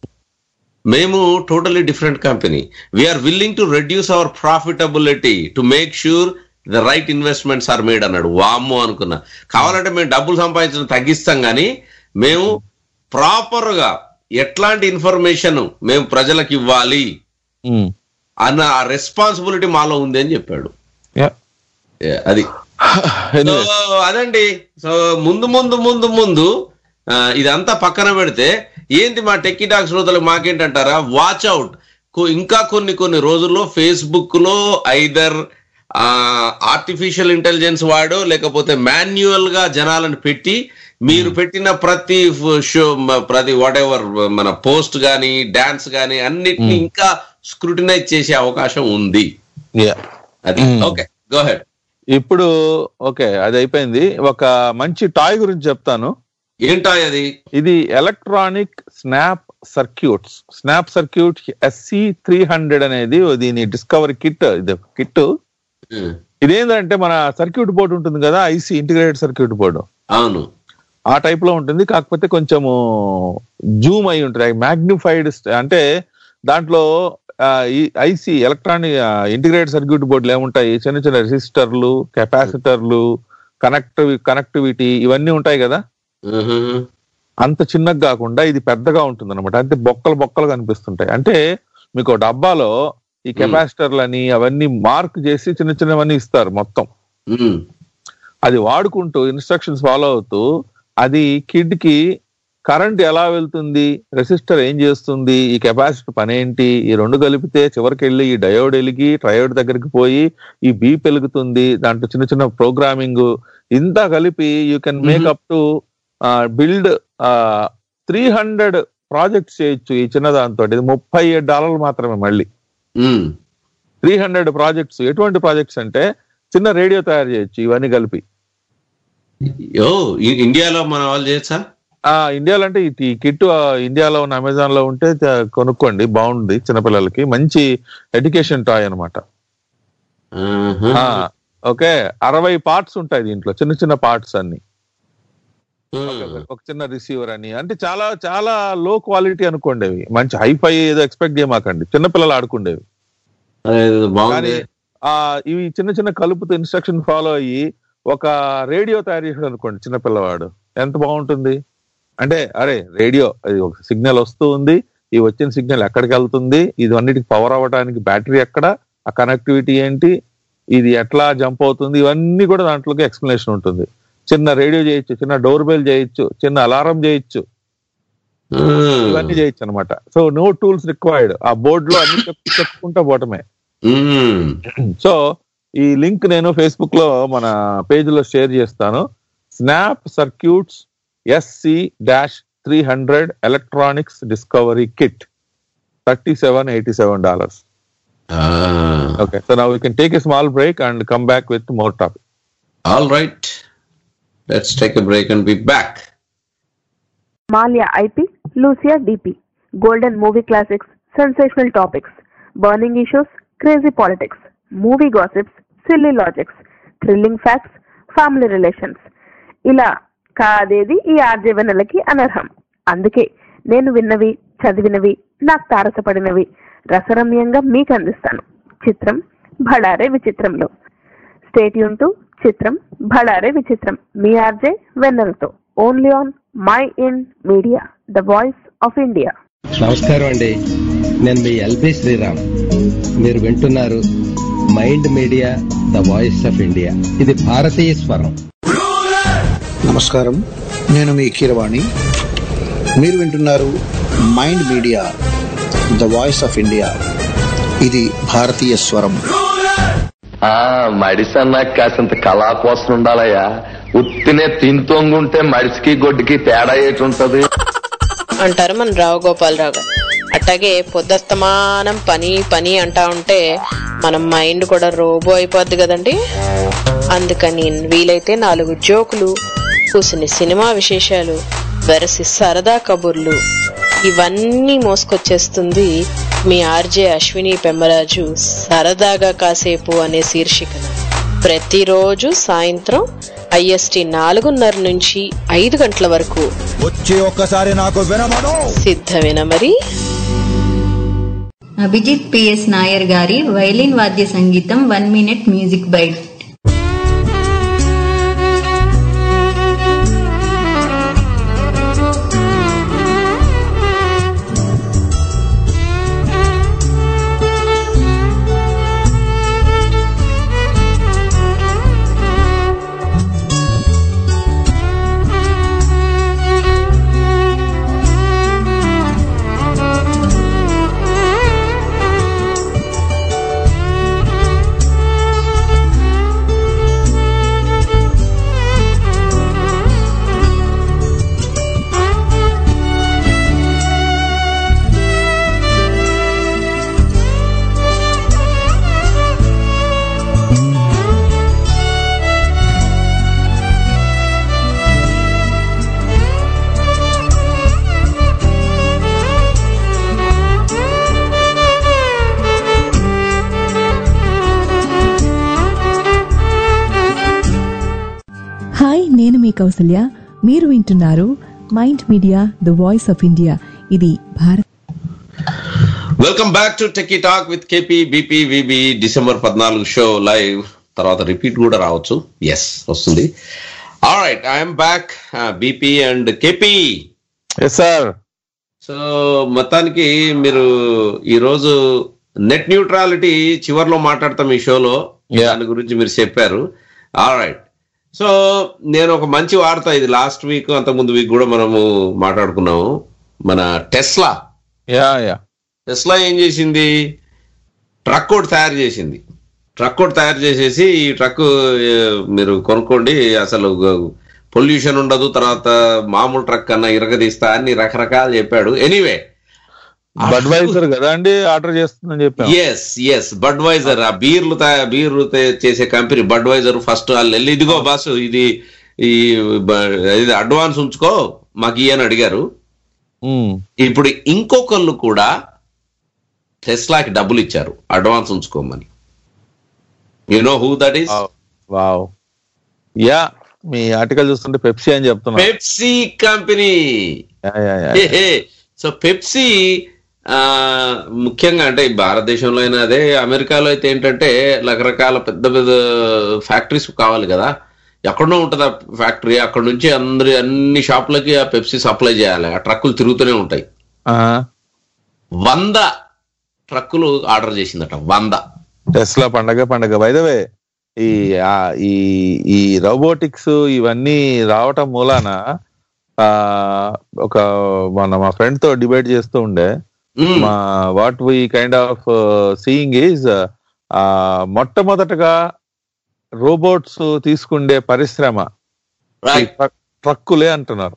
మేము totally different company we're willing to reduce our profitability to make sure the right investments are made అన్నాడు వామ్మో అనుకున్నా కావాలంటే మేము డబ్బులు సంపాదించడం తగ్గిస్తాం కానీ మేము ప్రాపర్ గా ఎట్లాంటి ఇన్ఫర్మేషన్ మేము ప్రజలకు ఇవ్వాలి ఉమ్. అన్న ఆ రెస్పాన్సిబిలిటీ మాలో ఉంది అని చెప్పాడు Yeah. Yeah, అది Anyway. సో అదండి సో ముందు ముందు ముందు ముందు ఆ, ఇదంతా పక్కన పెడితే ఏంటి మా టెక్కీ టాక్ శ్రోతలకు మాకేంటంటారా వాచ్ అవుట్ ఇంకా కొన్ని కొన్ని రోజుల్లో ఫేస్బుక్ లో ఐదర్ ఆర్టిఫిషియల్ ఇంటెలిజెన్స్ వాడో లేకపోతే మాన్యువల్ గా జనాలను పెట్టి మీరు పెట్టిన ప్రతి షో ప్రతి వాట్ ఎవర్ మన పోస్ట్ గానీ డాన్స్ గానీ అన్నిటిని ఇంకా స్క్రూటినైజ్ చేసే అవకాశం ఉంది Yeah. అది Mm. ఓకే గో హెడ్ ఇప్పుడు ఓకే అది అయిపోయింది ఒక మంచి టాయ్ గురించి చెప్తాను ఏంటో అది ఇది electronic snap circuits snap circuit SC three hundred అనేది దీని డిస్కవరీ కిట్ ఇది కిట్ ఉమ్, ఇదేంటంటే మన సర్క్యూట్ బోర్డు ఉంటుంది కదా ఐసి ఇంటిగ్రేటెడ్ సర్క్యూట్ బోర్డు అవును ఆ టైప్ లో ఉంటుంది కాకపోతే కొంచెము జూమ్ అయి ఉంటుంది మ్యాగ్నిఫైడ్ అంటే దాంట్లో ఐసి ఎలక్ట్రానిక్ ఇంటిగ్రేటెడ్ సర్క్యూట్ బోర్డులు ఏముంటాయి చిన్న చిన్న రెసిస్టర్లు కెపాసిటర్లు కనెక్టివ్ కనెక్టివిటీ ఇవన్నీ ఉంటాయి కదా ఉహుహు. అంత చిన్నగా కాకుండా ఇది పెద్దగా ఉంటుంది అనమాట అంటే బొక్కలు బొక్కలు కనిపిస్తుంటాయి అంటే మీకు ఒక డబ్బాలో ఈ కెపాసిటర్లని అవన్నీ మార్క్ చేసి చిన్న చిన్నవన్నీ ఇస్తారు మొత్తం ఉమ్, అది వాడుకుంటూ ఇన్స్ట్రక్షన్స్ ఫాలో అవుతూ అది కిడ్ కి కరెంట్ ఎలా వెళ్తుంది రెసిస్టర్ ఏం చేస్తుంది ఈ కెపాసిటర్ పని ఏంటి ఈ రెండు కలిపితే చివరికి వెళ్ళి ఈ డయోడ్ వెలిగి ట్రయోడ్ దగ్గరికి పోయి ఈ బీప్ వెలుగుతుంది దాంట్లో చిన్న చిన్న ప్రోగ్రామింగ్ ఇంత కలిపి you can make up to build three hundred projects చేయొచ్చు ఈ చిన్న దాంతో ఇది ముప్పై ఏడు డాలర్లు మాత్రమే మళ్ళీ ఉమ్, త్రీ హండ్రెడ్ ప్రాజెక్ట్స్ ఎటువంటి ప్రాజెక్ట్స్ అంటే చిన్న రేడియో తయారు చేయొచ్చు ఇవన్నీ కలిపి ఓ ఇ- ఇండియాలో మన వాళ్ళు చేయొచ్చా ఆ ఇండియాలో అంటే ఈ- ఈ కిట్ ఇండియాలో ఉన్న అమెజాన్ లో ఉంటే త- కొనుక్కోండి బాగుంది చిన్నపిల్లలకి మంచి ఎడ్యుకేషన్ టాయ్ అనమాట ఆహా. ఓకే అరవై పార్ట్స్ ఉంటాయి దీంట్లో చిన్న చిన్న పార్ట్స్ అన్ని ఉమ్. ఒక చిన్న రిసీవర్ అని అంటే చాలా చాలా లో క్వాలిటీ అనుకోండి అవి మంచి హైఫై ఏదో ఎక్స్పెక్ట్ చేయమాకండి చిన్నపిల్లలు ఆడుకుండేవి అదే, బాగుంది కానీ ఆ ఇవి చిన్న చిన్న కలుపుతూ ఇన్స్ట్రక్షన్ ఫాలో అయ్యి ఒక రేడియో తయారు చేసాడు అనుకోండి చిన్న పిల్లవాడు ఎంత బాగుంటుంది అంటే అరే రేడియో అది ఒక సిగ్నల్ వస్తూ ఉంది ఈ వచ్చిన సిగ్నల్ ఎక్కడికి వెళ్తుంది ఇది అన్నిటికి పవర్ అవ్వడానికి బ్యాటరీ ఎక్కడ ఆ కనెక్టివిటీ ఏంటి ఇది ఎట్లా జంప్ అవుతుంది ఇవన్నీ కూడా దాంట్లోకి ఎక్స్ప్లెనేషన్ ఉంటుంది చిన్న రేడియో చేయొచ్చు చిన్న డోర్ బెల్ చేయొచ్చు చిన్న అలారం చేయొచ్చు ఉమ్. ఇవన్నీ చేయొచ్చు అనమాట సో నో టూల్స్ రిక్వైర్డ్ ఆ బోర్డ్ లో అన్ని చెప్పు చెప్పుకుంటా పోవటమే ఉమ్. సో ఈ లింక్ నేను ఫేస్బుక్ లో మన పేజ్ లో షేర్ చేస్తాను snap circuits SC dash three hundred electronics discovery kit thirty seven eighty seven dollars ఆ. Okay so now you can take a small break and come back with more topic All right. Let's take a break and be back. Malia IP, Lucia DP, Golden Movie Classics, Sensational Topics, Burning Issues, Crazy Politics, Movie Gossips, Silly Logics, Thrilling Facts, Family Relations. ఇలా కాదేది ఈ ఆర్జీవనలకి అనర్హం అందుకే నేను విన్నవి చదివినవి నాకు తారసపడినవి రసరమ్యంగా మీకు అందిస్తాను చిత్రం భడారే విచిత్రంలో state యూన్ to చిత్రం భడారే విచిత్రం మీ ఆర్జే వెన్నెలతో only on my in media the voice of India నమస్కారం అండి నేను మీ ఎల్బి శ్రీరామ్ మీరు వింటున్నారు mind media the voice of India ఇది భారతీయ స్వరం నమస్కారం నేను మీ కీరవాణి మీరు వింటున్నారు mind media the voice of India ఇది భారతీయ స్వరం ఆ మడిసన్నా కాసింత కళా కోసం ఉండాలయ్యా ఉత్తినే తింతొంగుంటే మడిసికి గొడ్డుకి తేడా ఏటి ఉంటది అంటారు మన రావు గోపాలరావు గారు అట్టాగే పొద్దస్తమానం పని పని అంటా ఉంటే మన మైండ్ కూడా రోబో అయిపోద్ది కదండి అందుకని వీలైతే నాలుగు జోకులు కూసిన సినిమా విశేషాలు వెరసి సరదా కబుర్లు ఇవన్నీ మోసుకొచ్చేస్తుంది మీ ఆర్జే అశ్విని పెమ్మరాజు సరదాగా కాసేపు అనే శీర్షికన ప్రతిరోజు సాయంత్రం ఐఎస్టి నాలుగున్నర నుంచి ఐదు గంటల వరకు వచ్చి ఒక్కసారి నాకు వినమను సిద్ధమేనా మరి అభిజిత్ పిఎస్ నాయర్ గారి వైలిన్ వాద్య సంగీతం one minute music bite hi నేను మీ కౌసల్య మీరు వింటున్నారు mind media the voice of India ఇది Bharat welcome back to techie talk with KP BP VB December పద్నాలుగు షో లైవ్ తర్వాత రిపీట్ కూడా రావచ్చు ఎస్ వస్తుంది all right I'm back BP and KP yes sir so మొత్తానికి మీరు ఈరోజు నెట్ న్యూట్రాలిటీ చివర్లో మాట్లాడతాం ఈ షోలో దాని గురించి మీరు చెప్పారు ఆల్ రైట్ సో నేను ఒక మంచి వార్త ఇది లాస్ట్ వీక్ అంతకుముందు వీక్ కూడా మనము మాట్లాడుకున్నాము మన టెస్లా యా యా టెస్లా ఏం చేసింది ట్రక్ ఒకటి తయారు చేసింది ట్రక్ ఒకటి తయారు చేసేసి ఈ ట్రక్ ఏ, మీరు కొనుక్కోండి అసలు పొల్యూషన్ ఉండదు తర్వాత మామూలు ట్రక్ కన్నా ఇరగదీస్తా అని రకరకాలు చెప్పాడు ఎనీవే బడ్వైజర్ కదా అండి ఆర్డర్ చేస్తుందని చెప్పాను ఎస్ ఎస్ బడ్వైజర్ ఆ బీర్లు తయా- బీర్లు తయారు చేసే కంపెనీ బడ్వైజర్ ఫస్ట్ వాళ్ళు వెళ్ళి ఇదిగో బాసు ఇది ఈ బ- ఇది అడ్వాన్స్ ఉంచుకో మాకు ఇయ్యని అడిగారు ఉమ్. ఇప్పుడు ఇంకొకళ్ళు కూడా టెస్లాకి డబ్బులు ఇచ్చారు అడ్వాన్స్ ఉంచుకోమని you know who that is wow yeah మీ ఆర్టికల్ చూస్తుంటే పెప్సీ అని చెప్తున్నా Pepsi company yeah, yeah, yeah. So Pepsi ఆ, ముఖ్యంగా అంటే ఈ భారతదేశంలో అయినా అదే అమెరికాలో అయితే ఏంటంటే రకరకాల పెద్ద పెద్ద ఫ్యాక్టరీస్ కావాలి కదా ఎక్కడో ఉంటుంది ఆ ఫ్యాక్టరీ అక్కడ నుంచి అందరి అన్ని షాపులకి ఆ పెప్సీ సప్లై చేయాలి ఆ ట్రక్కులు తిరుగుతూనే ఉంటాయి ఆహా. వంద ట్రక్కులు ఆర్డర్ చేసిందట వంద టెస్లా పండగ పండగ వైదవే ఈ ఆ, ఈ ఈ రోబోటిక్స్ ఇవన్నీ రావటం మూలాన ఆ ఒక మన మా ఫ్రెండ్ తో డిబేట్ చేస్తూ ఉండే మా what we kind of seeing is మొట్టమొదటగా రోబోట్స్ తీసుకుండే పరిశ్రమ ఈ ట్రక్- ట్రక్కులే అంటున్నారు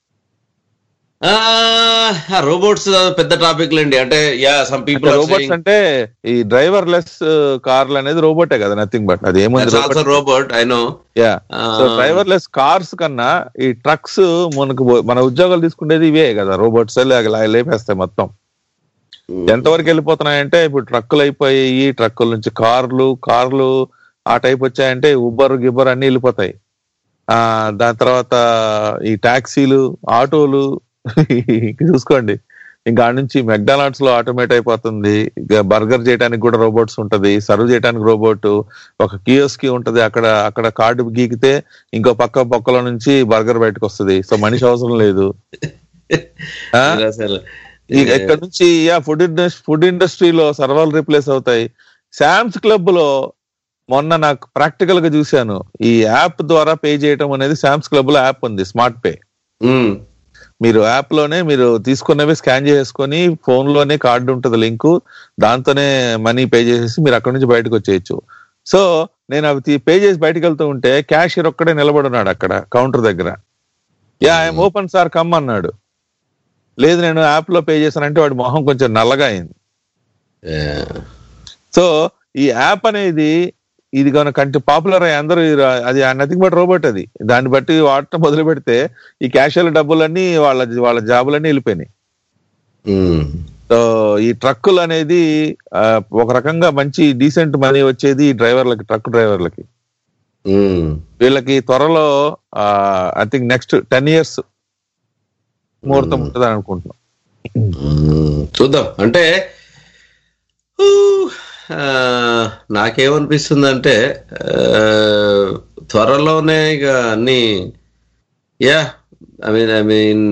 రోబోట్స్ పెద్ద టాపిక్ లేండి అంటే యా సమ్ పీపుల్ రోబోట్స్ అంటే ఈ డ్రైవర్ లెస్ కార్లు అనేది రోబోటే కదా నథింగ్ బట్ అది ఏముంది robot I know yeah so driverless cars కన్నా ఈ ట్రక్స్ మనకు బో- మన ఉద్యోగాలు తీసుకునేది ఇవే కదా రోబోట్స్ లేపేస్తాయి మొత్తం ఎంతవరకు వెళ్ళిపోతున్నాయంటే ఇప్పుడు ట్రక్కులు అయిపోయాయి ట్రక్కుల నుంచి కార్లు కార్లు ఆ టైప్ వచ్చాయంటే ఉబర్ గిబ్బర్ అన్ని వెళ్ళిపోతాయి ఆ దాని తర్వాత ఈ టాక్సీలు ఆటోలు ఇంక చూసుకోండి ఇంకా ఆడ నుంచి మెక్డానల్డ్స్ లో ఆటోమేట్ అయిపోతుంది ఇక బర్గర్ చేయడానికి కూడా రోబోట్స్ ఉంటది సర్వ్ చేయడానికి రోబోట్ ఒక కియోస్ కి ఉంటది అక్కడ అక్కడ కార్డు గీకితే ఇంకో పక్క పక్కలో నుంచి బర్గర్ బయటకు వస్తుంది సో మనిషి అవసరం లేదు ఆ? ఈ ఎక్కడ నుంచి యా ఫుడ్ ఇండస్ట్రీ ఫుడ్ ఇండస్ట్రీలో సర్వాలు రీప్లేస్ అవుతాయి శామ్స్ క్లబ్ లో మొన్న నాకు ప్రాక్టికల్ గా చూశాను ఈ యాప్ ద్వారా పే చేయటం అనేది శామ్స్ క్లబ్ లో యాప్ ఉంది స్మార్ట్ పే మీరు యాప్ లోనే మీరు తీసుకున్నవి స్కాన్ చేసుకొని ఫోన్ లోనే కార్డు ఉంటుంది లింక్ దాంతోనే మనీ పే చేసేసి మీరు అక్కడ నుంచి బయటకు వచ్చేయచ్చు సో నేను అవి పే చేసి బయటకు వెళ్తూ ఉంటే క్యాషియర్ ఒక్కడే నిలబడి ఉన్నాడు అక్కడ కౌంటర్ దగ్గర yeah I'm open sir come అన్నాడు లేదు నేను యాప్ లో పే చేశానంటే వాడి మొహం కొంచెం నల్లగా అయింది సో ఈ యాప్ అనేది ఇది కనుక కంటి పాపులర్ అయ్యి అందరూ ఈ రా- అది నథింగ్ బట్ రోబోట్ అది దాన్ని బట్టి వాడటం మొదలు పెడితే ఈ క్యాషువల్ డబ్బులన్నీ వాళ్ళ వాళ్ళ జాబులన్నీ వెళ్ళిపోయినాయి సో ఈ ట్రక్కులు అనేది ఆ, ఒక రకంగా మంచి డీసెంట్ మనీ వచ్చేది ఈ డ్రైవర్లకి ట్రక్ డ్రైవర్లకి వీళ్ళకి త్వరలో I think next ten years ముహూర్తం ఉంటుంది అనుకుంటున్నాం చూద్దాం అంటే ఊ, ఆ, నాకేమనిపిస్తుందంటే ఆ, త్వరలోనే ఇక అన్ని yeah I mean I mean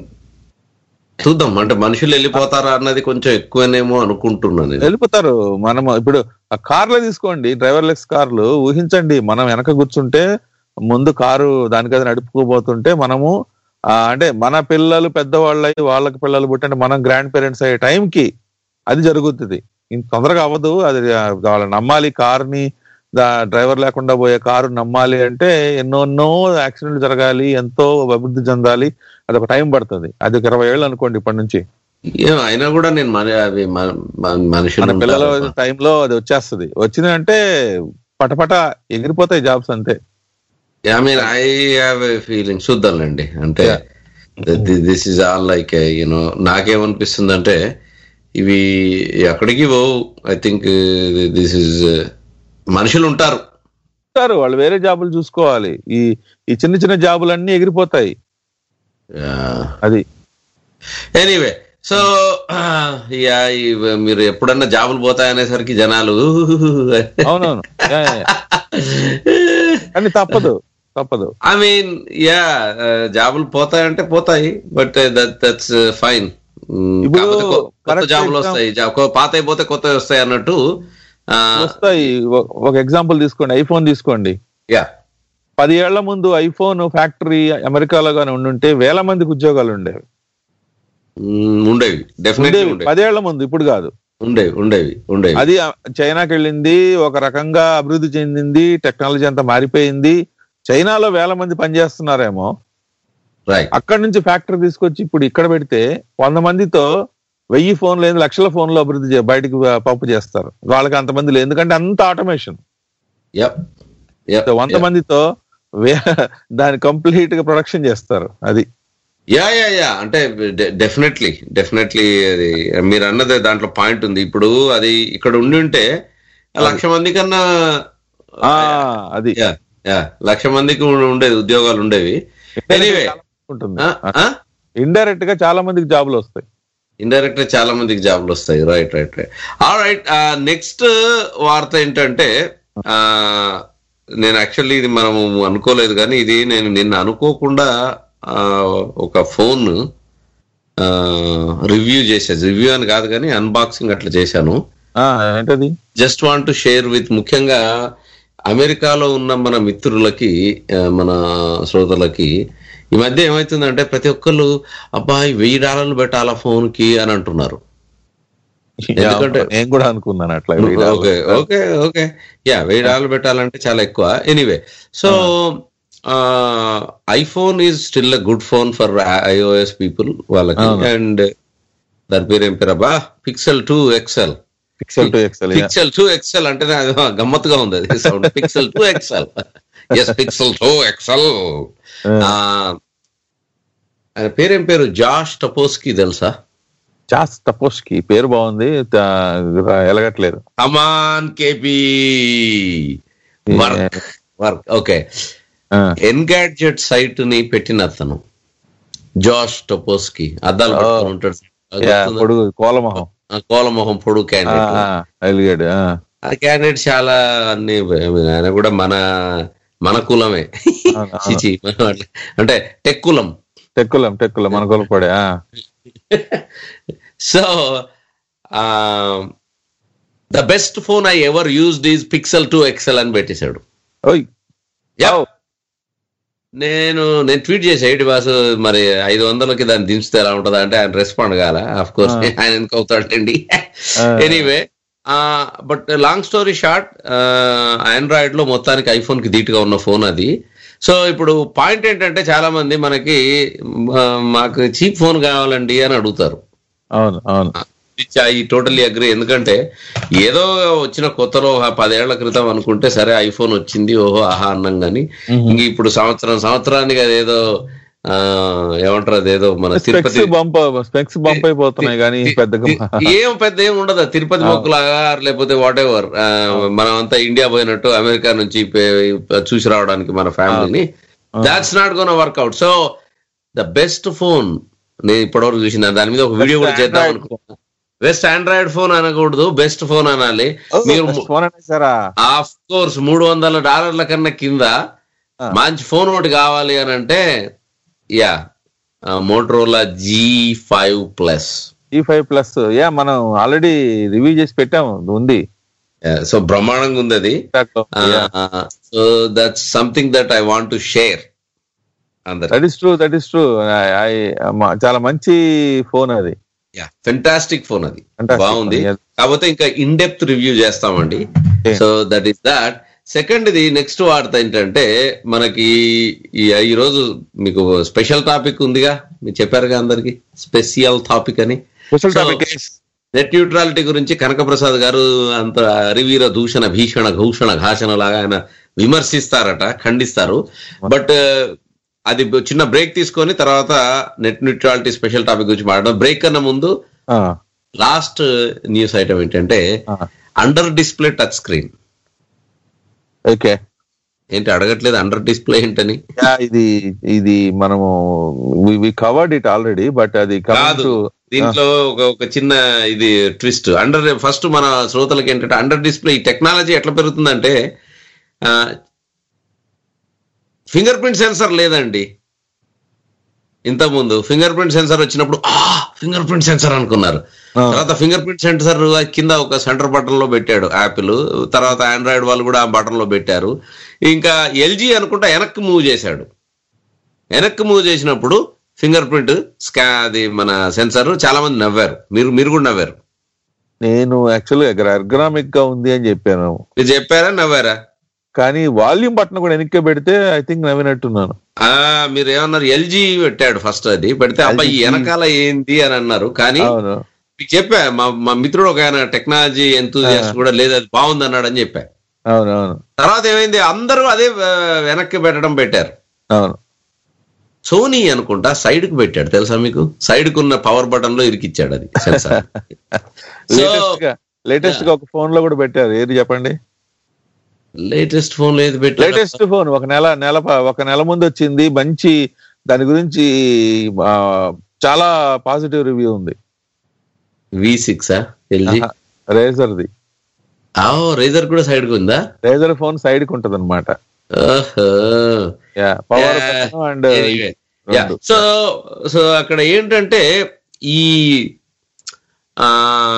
చూద్దాం అంటే మనుషులు వెళ్ళిపోతారా అన్నది కొంచెం ఎక్కువనేమో అనుకుంటున్నాను నేను. వెళ్ళిపోతారు మనం ఇప్పుడు ఆ కార్లు తీసుకోండి డ్రైవర్లెస్ కార్లు ఊహించండి మనం వెనక కూర్చుంటే ముందు కారు దానికి అది నడుపుకోబోతుంటే మనము ఆ, అంటే మన పిల్లలు పెద్దవాళ్ళు అయ్యి వాళ్ళకి పిల్లలు పుట్టంటే మనం గ్రాండ్ పేరెంట్స్ అయ్యే టైంకి అది జరుగుతుంది ఇంత తొందరగా అవ్వదు అది ఆ, వాళ్ళు నమ్మాలి కార్ని డ్రైవర్ లేకుండా పోయే కారు నమ్మాలి అంటే ఎన్నో ఎన్నో యాక్సిడెంట్లు జరగాలి ఎంతో అభివృద్ధి చెందాలి అది ఒక టైం పడుతుంది అది ఒక ఇరవై ఏళ్ళు అనుకోండి ఇప్పటి నుంచి ఏం అయినా కూడా నేను మన అవి మన- మన- మనుషులు మన పిల్లల ఉంటారు. టైంలో అది వచ్చేస్తుంది వచ్చిందంటే పటపట ఎగిరిపోతాయి జాబ్స్ అంతే I mean I have a feeling చూద్దాంలేండి అంటే this is all like you know నాకేమనిపిస్తుంది అంటే ఇవి ఎక్కడికి పోవు ఐ థింక్ దిస్ ఇస్ మనుషులు ఉంటారు ఉంటారు వాళ్ళు వేరే జాబులు చూసుకోవాలి ఈ ఈ చిన్న చిన్న జాబులన్నీ ఎగిరిపోతాయి అది ఎనీవే సో యా మీరు ఎప్పుడన్నా జాబులు పోతాయనేసరికి జనాలు అవునవును యా, యా, యా. కానీ తప్పదు తప్పదు ఐ మీన్ యా జాబులు పోతాయంటే పోతాయి బట్ దట్ దట్స్ ఫైన్ ఇప్పుడు కొత్త correct జాబులు exam- వస్తాయి జా- కొ- పాత అయిపోతే కొత్త వస్తాయి అన్నట్టు ఆ, వస్తాయి ఒక- ఒక ఎగ్జాంపుల్ తీసుకోండి ఐఫోన్ తీసుకోండి యా పది ఏళ్ల ముందు ఐఫోన్ ఫ్యాక్టరీ అమెరికాలో గాని ఉండుంటే వేల మందికి ఉద్యోగాలు ఉండేవి మ్, ఉండేవి డెఫినెట్లీ ఉండేవి ఉండేవి పదేళ్ల ముందు ఇప్పుడు కాదు ఉండేవి ఉండేవి ఉండేవి అది ఆ, చైనాకి వెళ్ళింది ఒక రకంగా అభివృద్ధి చెందింది టెక్నాలజీ అంతా మారిపోయింది చైనాలో వేల మంది పనిచేస్తున్నారేమో అక్కడ నుంచి ఫ్యాక్టరీ తీసుకొచ్చి ఇప్పుడు ఇక్కడ పెడితే వంద మందితో వెయ్యి ఫోన్లు లేదు లక్షల ఫోన్లు అభివృద్ధి చే- బయటికి పంపు చేస్తారు వాళ్ళకి అంతమంది లేదు ఎందుకంటే అంత ఆటోమేషన్ యప్ వంద మందితో దాని కంప్లీట్ గా ప్రొడక్షన్ చేస్తారు అది యా యా యా అంటే డెఫినెట్లీ డెఫినెట్లీ అది మీరు అన్నది దాంట్లో పాయింట్ ఉంది ఇప్పుడు అది ఇక్కడ ఉండి ఉంటే లక్ష మంది కన్నా అది యా యా లక్ష మందికి ఉండేది ఉద్యోగాలు ఉండేవి ఎనీవే ఉంటుంది ఇండైరెక్ట్ గా చాలా మందికి జాబ్లు వస్తాయి ఇండైరెక్ట్ గా చాలా మందికి జాబ్లు వస్తాయి right right right all right next వార్త ఏంటంటే ఆ, నేను యాక్చువల్లీ ఇది మనము అనుకోలేదు కానీ ఇది నేను నిన్న అనుకోకుండా ఆ, ఒక ఫోన్ రివ్యూ చేశాను రివ్యూ అని కాదు కానీ అన్బాక్సింగ్ అట్లా చేశాను ఏంటది just want to share with ముఖ్యంగా అమెరికాలో ఉన్న మన మిత్రులకి ఆ, మన శ్రోతలకి ఈ మధ్య ఏమవుతుందంటే ప్రతి ఒక్కళ్ళు అబ్బాయి వెయ్యి డాలర్లు పెట్టాలా ఫోన్ కి అని అంటున్నారు ఎందుకంటే నేను కూడా అనుకున్నాను అట్లా ఓకే ఓకే ఓకే యా వెయ్యి డాలర్లు పెట్టాలంటే చాలా ఎక్కువ anyway so iPhone is still a good phone for iOS people వాళ్ళకి అవును. అండ్ దాని పేరు ఏం పేరబ్బా Pixel two XL Pixel two XL Pixel two XL అంటే నాకు గమ్మత్తుగా ఉంది అది sound Pixel two XL yes Pixel two XL ఆయన పేరేం పేరు జాష్ టపోస్కి తెలుసా చాస్ తపోస్కి పేరు బాగుంది త- ఎలగట్లేదు come on KP work work okay Engadget site ని పెట్టిన అతను జాష్ టపోస్కి అద్దాలు Oh. పెట్టుకొని ఉంటాడు యా, పొడుగు కోలమొహం ఆ కోలమొహం పొడుగు క్యాండిడేట్ ఎలిగాడు ఆ క్యాండిడేట్ చాలా అన్ని ఆయన కూడా మన మన కులమే చిచి మన వాళ్ళ- అంటే టెక్ కులం టెక్కులం టెక్కులం మన కొలపడే so the best phone I ever used is Pixel two XL అని పెట్టేశాడు Yeah. నేను నేను ట్వీట్ చేసా ఏంటి బాసు మరి ఐదు వందలకి దాన్ని దించితే ఎలా ఉంటుందా అంటే ఆయన రెస్పాండ్ కాల ఆఫ్ కోర్స్ Ah. ఆయన ఎందుకు అవుతాడండి Ah. Anyway but long story short Android లో మొత్తానికి ఐఫోన్ కి ధీటుగా ఉన్న ఫోన్ అది సో ఇప్పుడు పాయింట్ ఏంటంటే చాలా మంది మనకి ఆ, మాకు చీప్ ఫోన్ కావాలండి అని అడుగుతారు అవును అవును ఈ టోటలీ అగ్రి ఎందుకంటే ఏదో వచ్చిన కొత్తలో ఒక పదేళ్ల క్రితం అనుకుంటే సరే ఐఫోన్ వచ్చింది ఓహో ఆహా అన్నాం కానీ ఇంక ఇప్పుడు సంవత్సరం సంవత్సరానికి అదేదో ఆ, ఏమంటారు అదేదో మన specs Tirupati bump specs bump అయిపోతున్నాయి కానీ పెద్దగా ఏం పెద్ద ఏం ఉండదు అది తిరుపతి మొక్కులాగా లేకపోతే వాట్ ఎవర్ మనం అంతా ఇండియా పోయినట్టు అమెరికా నుంచి పే- చూసి రావడానికి మన ఫ్యామిలీని that's not gonna work out so the best phone నేను ఇప్పటివరకు చూసిన దాని మీద ఒక వీడియో కూడా చేద్దాం అనుకున్నా బెస్ట్ ఆండ్రాయిడ్ ఫోన్ అనకూడదు బెస్ట్ ఫోన్ అనాలి మీరు ఫోన్ అనేసారా ఆఫ్ కోర్స్ మూడు వందల డాలర్ల కన్నా కింద మంచి ఫోన్ ఒకటి కావాలి అని అంటే yeah Motorola G five plus E five plus yeah మనం ఆల్రెడీ రివ్యూ చేసి పెట్టాము ఉంది సో బ్రహ్మాండంగా ఉంది అది so that something that I want to share అందరు that is true that is true చాలా మంచి ఫోన్ అది యా ఫెంటాస్టిక్ ఫోన్ అది Fantastic బాగుంది phone, yes. కాకపోతే ఇంకా ఇన్ డెప్త్ రివ్యూ చేస్తామండి so that is that second ఇది నెక్స్ట్ వార్త ఏంటంటే మనకి ఈ ఈ రోజు మీకు స్పెషల్ టాపిక్ ఉందిగా మీరు చెప్పారుగా అందరికి స్పెషల్ టాపిక్ అని Special topic నెట్ న్యూట్రాలిటీ గురించి కనకప్రసాద్ గారు అంత అరివీర దూషణ భీషణ ఘూషణ ఘాషణ లాగా ఆయన విమర్శిస్తారట ఖండిస్తారు బట్ అది చిన్న బ్రేక్ తీసుకొని తర్వాత నెట్ న్యూట్రాలిటీ స్పెషల్ టాపిక్ గురించి మాట్లాడడం బ్రేక్ కన్నా ముందు లాస్ట్ న్యూస్ ఐటమ్ ఏంటంటే under display touch screen okay ఏంటి అడగట్లేదు అండర్ డిస్ప్లే ఏంటని యా ఇది ఇది మనము we covered it already but అది కాదు దీంట్లో ఒక ఒక చిన్న ఇది ట్విస్ట్ అండర్ ఫస్ట్ మన శ్రోతలకి ఏంటంటే అండర్ డిస్ప్లే ఈ టెక్నాలజీ ఎట్లా పెరుగుతుందంటే ఫింగర్ ప్రింట్ సెన్సర్ లేదండి ఇంతకుముందు ఫింగర్ ప్రింట్ సెన్సర్ వచ్చినప్పుడు ఆ ఫింగర్ ప్రింట్ సెన్సర్ అనుకున్నారు తర్వాత ఫింగర్ ప్రింట్ సెన్సర్ కింద ఒక సెంటర్ బటన్ లో పెట్టాడు యాపిల్ తర్వాత ఆండ్రాయిడ్ వాళ్ళు కూడా ఆ బటన్ లో పెట్టారు ఇంకా ఎల్జీ అనుకుంటా వెనక్కి మూవ్ చేశాడు వెనక్కి మూవ్ చేసినప్పుడు ఫింగర్ ప్రింట్ స్కా అది మన సెన్సర్ చాలా మంది నవ్వారు మీరు మీరు కూడా నవ్వారు నేను యాక్చువల్గా ఎర్గనామిక్ గా ఉంది అని చెప్పాను మీరు చెప్పారా నవ్వారా కానీ వాల్యూమ్ బటన్ కూడా వెనక్కి పెడితే ఐ థింక్ నవ్వినట్టున్నాను ఆ మీరు ఏమన్నారు ఎల్జీ పెట్టాడు ఫస్ట్ అది పెడితే అబ్బాయి ఈ వెనకాల ఏంది అని అన్నారు కానీ మీకు చెప్పా మా మా మిత్రుడు ఒక ఆయన టెక్నాలజీ ఎంతూజియాస్ట్ కూడా లేదు అది బాగుంది అన్నాడు అని చెప్పా అవునవును తర్వాత ఏమైంది అందరూ అదే ఆ, వెనక్కి పెట్టడం పెట్టారు అవును సోనీ అనుకుంటా సైడ్ కు పెట్టాడు తెలుసా మీకు సైడ్ కు ఉన్న పవర్ బటన్ లో ఇరికిచ్చాడు అది సెన్సార్ లేటెస్ట్ గా లేటెస్ట్ గా ఒక ఫోన్ లో కూడా పెట్టారు ఏది చెప్పండి లేటెస్ట్ ఫోన్ ఏది పెట్టారు లేటెస్ట్ ఫోన్ ఒక నెల నెల ప- ఒక నెల ముందు వచ్చింది మంచి దాని గురించి ఆ, చాలా పాజిటివ్ రివ్యూ ఉంది V six LG Razer the Razer కూడా సైడ్ కు ఉందా రేజర్ ఫోన్ సైడ్ కి ఉంటది అనమాట పవర్ అండ్ సో సో అక్కడ ఏంటంటే ఈ ఆ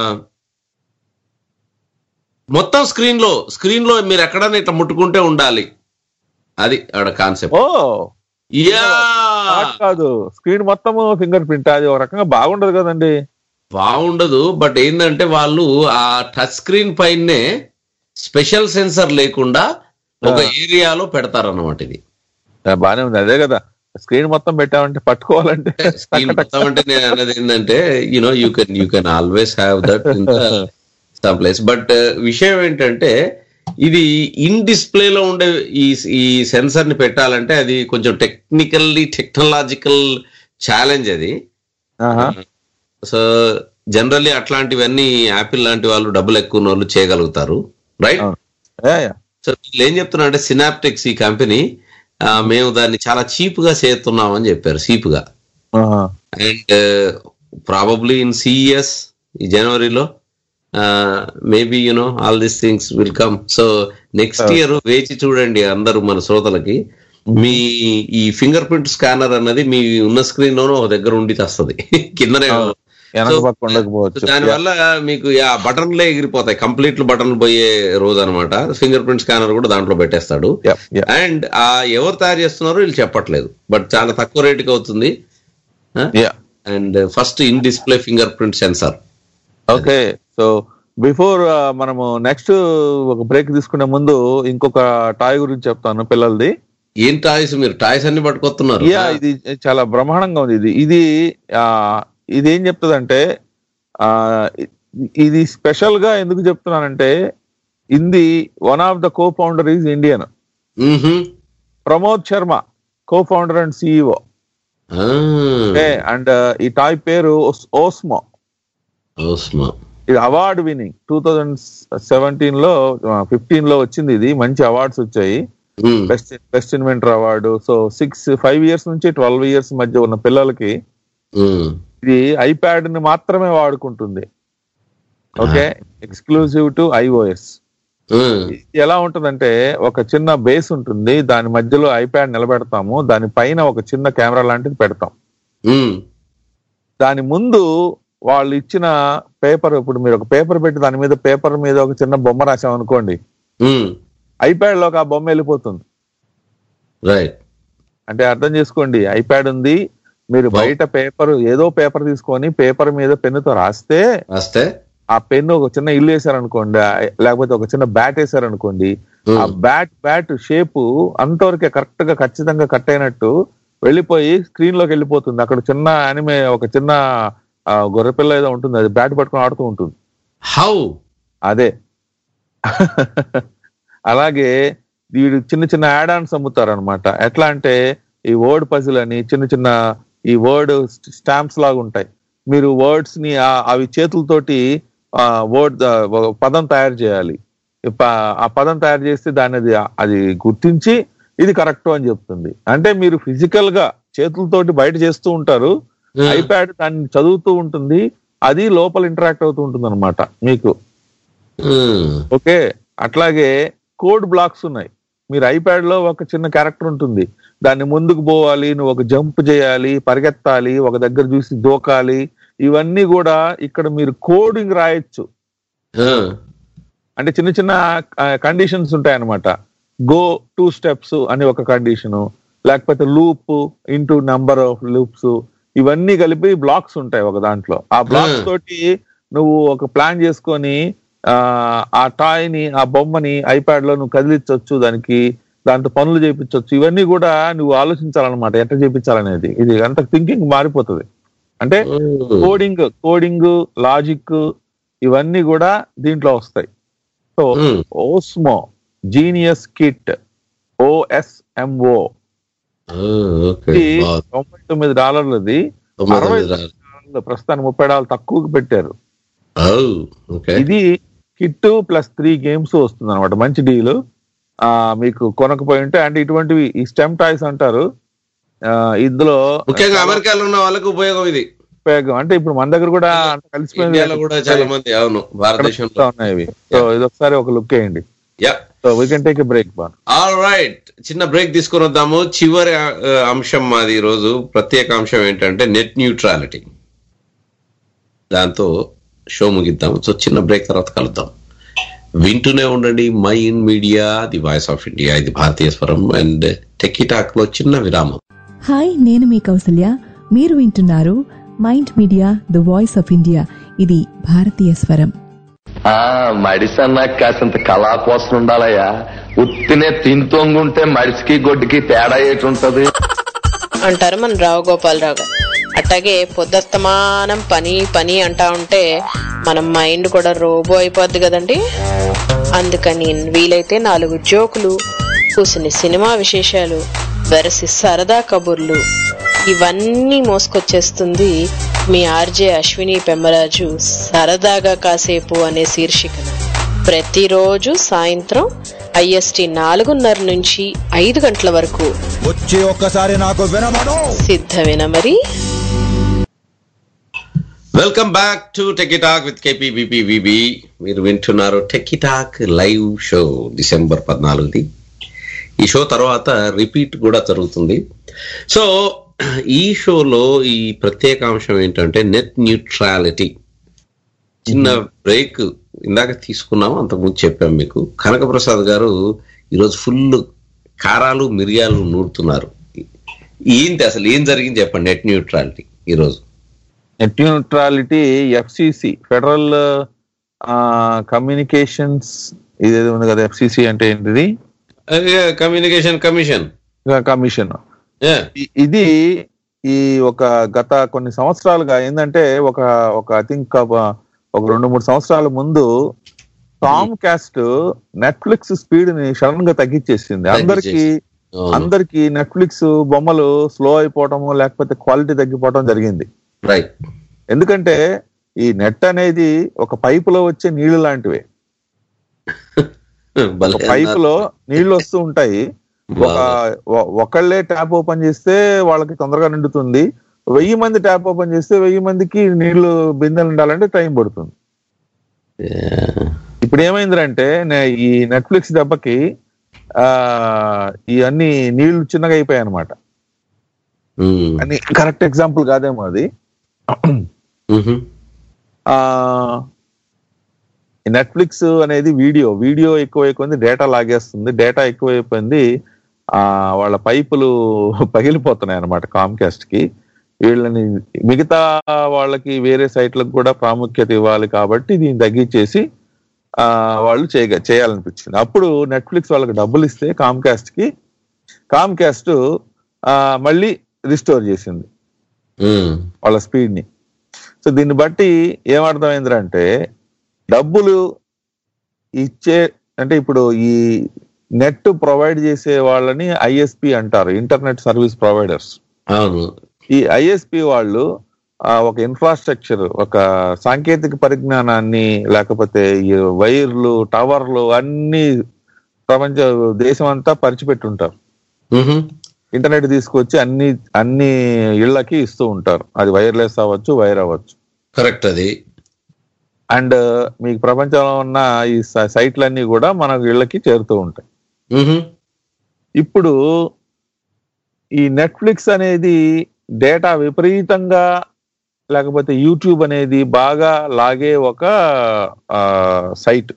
మొత్తం స్క్రీన్ లో స్క్రీన్ లో మీరు ఎక్కడైనా ఇట్లా ముట్టుకుంటే ఉండాలి అది ఆడ కాన్సెప్ట్ ఓ యా కాదు స్క్రీన్ మొత్తం ఫింగర్ ప్రింట్ అది ఒక రకంగా బాగుండదు కదండి బాగుండదు బట్ ఏంటంటే వాళ్ళు ఆ టచ్ స్క్రీన్ పైనే స్పెషల్ సెన్సర్ లేకుండా ఒక ఏరియాలో పెడతారన్నమాట ఇది ఆ, బానే ఉంది అదే కదా స్క్రీన్ మొత్తం పెట్టామంటే పట్టుకోవాలంటే స్క్రీన్ మొత్తం అంటే నేను అన్నది ఏంటంటే you know you can you can always have that in some place but విషయం ఏంటంటే ఇది ఇన్ డిస్ప్లే లో ఉండే ఈ ఈ సెన్సర్ ని పెట్టాలంటే అది కొంచెం టెక్నికల్లీ టెక్నాలజికల్ ఛాలెంజ్ అది సో జనరల్లీ అట్లాంటివన్నీ యాపిల్ లాంటి వాళ్ళు డబ్బులు ఎక్కువ ఉన్న వాళ్ళు చేయగలుగుతారు రైట్ సో వీళ్ళు ఏం చెప్తున్నా అంటే సినాప్టెక్స్ ఈ కంపెనీ మేము దాన్ని చాలా చీప్ గా చేస్తున్నాం అని చెప్పారు చీప్ గా అండ్ ప్రాబబ్లీ ఇన్ సిఇఎస్ ఈ జనవరిలో maybe you know all these things will come so next year వేచి చూడండి అందరూ మన శ్రోతలకి మీ ఈ ఫింగర్ ప్రింట్ స్కానర్ అన్నది మీ ఉన్న స్క్రీన్ లోనూ ఒక దగ్గర ఉండి వస్తుంది కిందనే వెనక So, పక్క ఉండకపోవచ్చు దానివల్ల మీకు ఆ బటన్లే ఎగిరిపోతాయి కంప్లీట్ బటన్ పోయే రోజు అనమాట ఫింగర్ ప్రింట్ స్కానర్ కూడా దాంట్లో పెట్టేస్తాడు అండ్ ఆ ఎవరు తయారు చేస్తున్నారో వీళ్ళు చెప్పట్లేదు బట్ చాలా తక్కువ రేటుకి అవుతుంది and first in display fingerprint sensor okay so before మనము నెక్స్ట్ ఒక బ్రేక్ తీసుకునే ముందు ఇంకొక టాయ్ గురించి చెప్తాను పిల్లలది ఏం టాయ్స్ మీరు టాయ్స్ అన్ని పట్టుకొస్తున్నారు యా ఇది చాలా బ్రహ్మాండంగా ఉంది ఇది ఇది ఆ, ఇది ఏం చెప్తుందంటే ఆ, ఇ- ఇది స్పెషల్ గా ఎందుకు చెప్తున్నానంటే ఇంది one of the co founder is Indian Pramod Sharma co founder and CEO and ఈ టాయ్ పేరు ఓస్- ఓస్మో ఓస్మో ఇది award winning two thousand seventeen లో ఫిఫ్టీన్ లో వచ్చింది ఇది మంచి అవార్డ్స్ వచ్చాయి best best inventor award so six five years నుంచి ట్వెల్వ్ ఇయర్స్ మధ్య ఉన్న పిల్లలకి ఇది ఐప్యాడ్ ని మాత్రమే వాడుకుంటుంది ఓకే ఎక్స్క్లూజివ్ టు ఐఓఎస్ ఎలా ఉంటుందంటే ఒక చిన్న బేస్ ఉంటుంది దాని మధ్యలో ఐప్యాడ్ నిలబెడతాము దాని పైన ఒక చిన్న కెమెరా లాంటిది పెడతాం దాని ముందు వాళ్ళు ఇచ్చిన పేపర్ ఇప్పుడు మీరు ఒక పేపర్ పెట్టి దాని మీద పేపర్ మీద ఒక చిన్న బొమ్మ రాసాం అనుకోండి ఐప్యాడ్ లోకి ఆ బొమ్మ వెళ్ళిపోతుంది రైట్ అంటే అర్థం చేసుకోండి ఐప్యాడ్ ఉంది మీరు బయట పేపర్ ఏదో పేపర్ తీసుకొని పేపర్ మీద పెన్నుతో రాస్తే రాస్తే ఆ పెన్ను ఒక చిన్న ఇల్లు వేసారనుకోండి ఆ- లేకపోతే ఒక చిన్న బ్యాట్ వేసారనుకోండి ఆ బ్యాట్ బ్యాట్ షేప్ అంతవరకే కరెక్ట్ గా ఖచ్చితంగా కట్ అయినట్టు వెళ్ళిపోయి స్క్రీన్ లోకి వెళ్ళిపోతుంది అక్కడ చిన్న అనిమే ఒక చిన్న ఆ, గొర్రెపిల్ల ఏదో ఉంటుంది అది బ్యాట్ పట్టుకొని ఆడుతూ ఉంటుంది హౌ అదే అలాగే వీడు చిన్న చిన్న యాడ్ ఆన్స్ అమ్ముతారు అనమాట ఎట్లా అంటే ఈ వర్డ్ పజిల్ అని చిన్న చిన్న ఈ వర్డ్ స్టాంప్స్ లాగా ఉంటాయి మీరు వర్డ్స్ ని ఆ- అవి చేతులతోటి వర్డ్ పదం తయారు చేయాలి ఈ ప- ఆ పదం తయారు చేస్తే దాన్ని అది అది గుర్తించి ఇది కరెక్ట్ అని చెప్తుంది అంటే మీరు ఫిజికల్ గా చేతులతోటి బయట చేస్తూ ఉంటారు ఐప్యాడ్ దాన్ని చదువుతూ ఉంటుంది అది లోపల ఇంటరాక్ట్ అవుతూ ఉంటుంది అనమాట మీకు ఓకే అట్లాగే కోడ్ బ్లాక్స్ ఉన్నాయి మీరు ఐప్యాడ్ లో ఒక చిన్న క్యారెక్టర్ ఉంటుంది దాన్ని ముందుకు పోవాలి నువ్వు ఒక జంప్ చేయాలి పరిగెత్తాలి ఒక దగ్గర చూసి దూకాలి ఇవన్నీ కూడా ఇక్కడ మీరు కోడింగ్ రాయొచ్చు అంటే చిన్న చిన్న కండిషన్స్ ఉంటాయి అన్నమాట గో టూ స్టెప్స్ అని ఒక కండిషను లేకపోతే loop into number of loops ఇవన్నీ కలిపి బ్లాక్స్ ఉంటాయి ఒక దాంట్లో ఆ బ్లాక్స్ తోటి నువ్వు ఒక ప్లాన్ చేసుకొని ఆ, ఆ టాయ్ ని ఆ బొమ్మని ఐప్యాడ్ లో నువ్వు కదిలించవచ్చు దానికి దాంతో పనులు చేయించవచ్చు ఇవన్నీ కూడా నువ్వు ఆలోచించాలన్నమాట ఎట్లా చేయించాలనేది ఇది అంత థింకింగ్ మారిపోతుంది అంటే కోడింగ్ కోడింగ్ లాజిక్ ఇవన్నీ కూడా దీంట్లో వస్తాయి so Osmo genius kit OSMO okay ఇది తొంభై తొమ్మిది డాలర్లది తొంభై అరవై తొమ్మిది డాలర్లు. డాలర్లు ప్రస్తుతానికి ముప్పై డాలర్లు తక్కువకి పెట్టారు ఓకే ఇది కిట్ ప్లస్ త్రీ గేమ్స్ వస్తుంది అనమాట మంచి డీల్ మీకు కొనకపోయి ఉంటే అంటే ఇటువంటివి ఈ స్టెమ్ టాయ్స్ అంటారు ఆ, ఇందులో ముఖ్యంగా అమెరికాలో ఉన్న వాళ్ళకి ఉపయోగం ఇది ఉపయోగం అంటే ఇప్పుడు మన దగ్గర కూడా అంత కలిసిపోయింది ఇండియాలో కూడా చాలా మంది అవును భారతదేశంలో కనిపిస్తా ఉన్నాయి ఇవి సో ఇది ఒకసారి ఒక లుక్ వేయండి yeah so we can take a break బాన్ ఆల్ రైట్ చిన్న బ్రేక్ తీసుకొని వద్దాము చివరి ఆ, అంశం మాది ఈ రోజు ప్రత్యేక అంశం ఏంటంటే నెట్ న్యూట్రాలిటీ దాంతో షో ముగిద్దాం సో చిన్న బ్రేక్ తర్వాత కలుద్దాం వింటూనే ఉండండి my in Media the voice of India ఇది భారతీయ స్వరం అండ్ టెక్కిటాక్ లో చిన్న విరామం హాయ్ నేను మీ కౌసల్య మీరు వింటున్నారు mind media the voice of India ఇది భారతీయ స్వరం ఆ మడిసన్నా కాసింత కళా కోసం ఉండాలయ్యా ఉత్తినే తింతోంగుంటే మడిసికి గొడ్డుకి తేడా ఏటుంటది అంటారు మన రావు గోపాలరావు గారు అట్లాగే పొద్దస్తమానం పని పని అంటా ఉంటే మన మైండ్ కూడా రోబో అయిపోద్ది కదండి అందుకని వీలైతే నాలుగు జోకులు కూసిన సినిమా విశేషాలు వెరసి సరదా కబుర్లు ఇవన్నీ మోసుకొచ్చేస్తుంది మీ ఆర్జే అశ్విని పెమ్మరాజు సరదాగా కాసేపు అనే శీర్షికన ప్రతిరోజు సాయంత్రం ఐఎస్టి నాలుగున్నర నుంచి ఐదు గంటల వరకు వచ్చి ఒక్కసారి నాకు వినమను సిద్ధమేనా మరి welcome back to Techie Talk with KP BP VB మీరు వింటున్నారు టెకిటాక్ లైవ్ షో డిసెంబర్ పద్నాలుగుది ఈ షో తర్వాత రిపీట్ కూడా జరుగుతుంది సో ఈ షోలో ఈ ప్రత్యేక అంశం ఏంటంటే నెట్ న్యూట్రాలిటీ చిన్న బ్రేక్ ఇందాక తీసుకున్నాం అంతకుముందు చెప్పాం మీకు కనకప్రసాద్ గారు ఈరోజు ఫుల్ కారాలు మిరియాలు నూరుతున్నారు ఏంటి అసలు ఏం జరిగింది చెప్పండి నెట్ న్యూట్రాలిటీ ఈరోజు net neutrality FCC Federal Communications ఇదేదో ఉంది కదా ఎఫ్సిసి అంటే ఏంటిది కమ్యూనికేషన్ కమిషన్ కమిషన్ ఇది ఈ ఒక గత కొన్ని సంవత్సరాలుగా ఏంటంటే ఒక ఒక ఐ థింక్ ఒక రెండు మూడు సంవత్సరాల ముందు టామ్ కాస్ట్ నెట్ఫ్లిక్స్ స్పీడ్ ని సడన్ గా తగ్గించేసింది అందరికి అవును. అందరికి నెట్ఫ్లిక్స్ బొమ్మలు స్లో అయిపోవటము లేకపోతే క్వాలిటీ తగ్గిపోవటం జరిగింది రైట్ ఎందుకంటే ఈ నెట్ అనేది ఒక పైపులో వచ్చే నీళ్లు లాంటివే ఒక పైపులో నీళ్లు వస్తూ ఉంటాయి ఒక ఒ- ఒకళ్ళే ట్యాప్ ఓపెన్ చేస్తే వాళ్ళకి తొందరగా నిండుతుంది వెయ్యి మంది ట్యాప్ ఓపెన్ చేస్తే వెయ్యి మందికి నీళ్లు బిందెలు ఉండాలంటే టైం పడుతుంది ఇప్పుడు ఏమైందంటే నే- ఈ నెట్ఫ్లిక్స్ దెబ్బకి ఆ ఈ అన్ని నీళ్లు చిన్నగా అయిపోయాయి అనమాట అని కరెక్ట్ ఎగ్జాంపుల్ కాదేమో అది ఆ నెట్ఫ్లిక్స్ అనేది వీడియో వీడియో ఎక్కువైపోయింది డేటా లాగేస్తుంది డేటా ఎక్కువైపోయింది ఆ వాళ్ళ పైపులు పగిలిపోతున్నాయి అనమాట కామ్కాస్ట్ కి వీళ్ళని మిగతా వాళ్ళకి వేరే సైట్లకు కూడా ప్రాముఖ్యత ఇవ్వాలి కాబట్టి దీన్ని తగ్గించేసి ఆ వాళ్ళు చేయగ చేయాలనిపించింది అప్పుడు నెట్ఫ్లిక్స్ వాళ్ళకి డబ్బులు ఇస్తే కామ్కాస్ట్ కి కామ్కాస్ట్ ఆ మళ్ళీ రిస్టోర్ చేసింది వాళ్ళ స్పీడ్ ని సో దీన్ని బట్టి ఏమర్థమైందంటే డబ్బులు ఇచ్చే అంటే ఇప్పుడు ఈ నెట్ ప్రొవైడ్ చేసే వాళ్ళని ఐఎస్పి అంటారు ఇంటర్నెట్ సర్వీస్ ప్రొవైడర్స్ అవును ఈ ఐఎస్పి వాళ్ళు ఆ, ఒక ఇన్ఫ్రాస్ట్రక్చర్ ఒక సాంకేతిక పరిజ్ఞానాన్ని లేకపోతే ఈ వైర్లు టవర్లు అన్ని ప్రపంచ దేశం అంతా పరిచిపెట్టుంటారు ఇంటర్నెట్ తీసుకొచ్చి అన్ని అన్ని ఇళ్ళకి ఇస్తూ ఉంటారు అది వైర్లెస్ అవ్వచ్చు వైర్ అవ్వచ్చు కరెక్ట్ అది అండ్ మీకు ప్రపంచంలో ఉన్న ఈ స- సైట్లన్నీ కూడా మన ఇళ్ళకి చేరుతూ ఉంటాయి ఇప్పుడు ఈ నెట్ఫ్లిక్స్ అనేది డేటా విపరీతంగా లేకపోతే యూట్యూబ్ అనేది బాగా లాగే ఒక ఆ, సైట్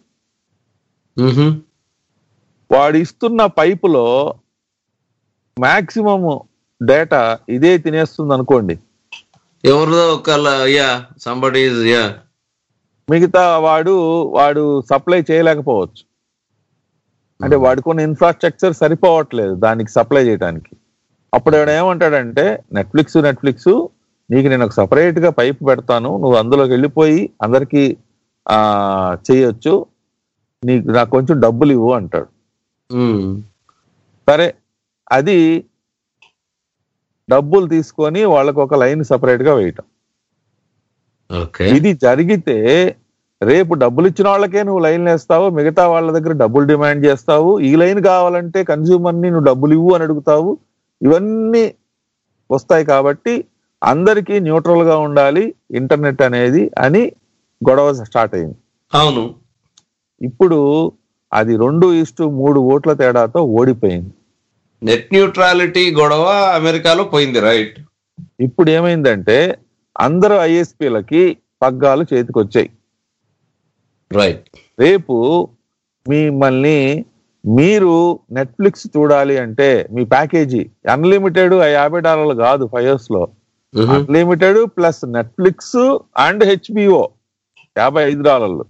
వాడు ఇస్తున్న పైపులో మాక్సిమం డేటా ఇదే తినేస్తుంది అనుకోండి ఎవరిదో ఒకళ్ళ యా సంబడి యా మిగతా వాడు వాడు సప్లై చేయలేకపోవచ్చు అంటే వాడుకున్న ఇన్ఫ్రాస్ట్రక్చర్ సరిపోవట్లేదు దానికి సప్లై చేయడానికి అప్పుడు వాడు ఏమంటాడంటే నెట్ఫ్లిక్స్ నెట్ఫ్లిక్స్ నీకు నేను ఒక సపరేట్ గా పైప్ పెడతాను నువ్వు అందులోకి వెళ్ళిపోయి అందరికి ఆ చేయొచ్చు నీకు నాకు కొంచెం డబ్బులు ఇవ్వు అంటాడు సరే అది డబ్బులు తీసుకొని వాళ్ళకు ఒక లైన్ సపరేట్ గా వేయటం ఓకే ఇది జరిగితే రేపు డబ్బులు ఇచ్చిన వాళ్ళకే నువ్వు లైన్ వేస్తావు మిగతా వాళ్ళ దగ్గర డబ్బులు డిమాండ్ చేస్తావు ఈ లైన్ కావాలంటే కన్స్యూమర్ ని నువ్వు డబ్బులు ఇవ్వు అని అడుగుతావు ఇవన్నీ వస్తాయి కాబట్టి అందరికీ న్యూట్రల్ గా ఉండాలి ఇంటర్నెట్ అనేది అని గొడవ స్టార్ట్ అయింది అవును ఇప్పుడు అది రెండు ఇష్టు మూడు ఓట్ల తేడాతో ఓడిపోయింది నెట్ న్యూట్రాలిటీ గొడవ అమెరికాలో పోయింది రైట్ ఇప్పుడు ఏమైందంటే అందరు ఐఎస్పీలకి పగ్గాలు చేతికొచ్చాయి రైట్ రేపు మిమ్మల్ని మీరు నెట్ఫ్లిక్స్ చూడాలి అంటే మీ ప్యాకేజీ అన్లిమిటెడ్ యాభై డాలర్లు కాదు ఫైవ్స్ లో unlimited plus Netflix and HBO యాభై ఐదు డాలర్లు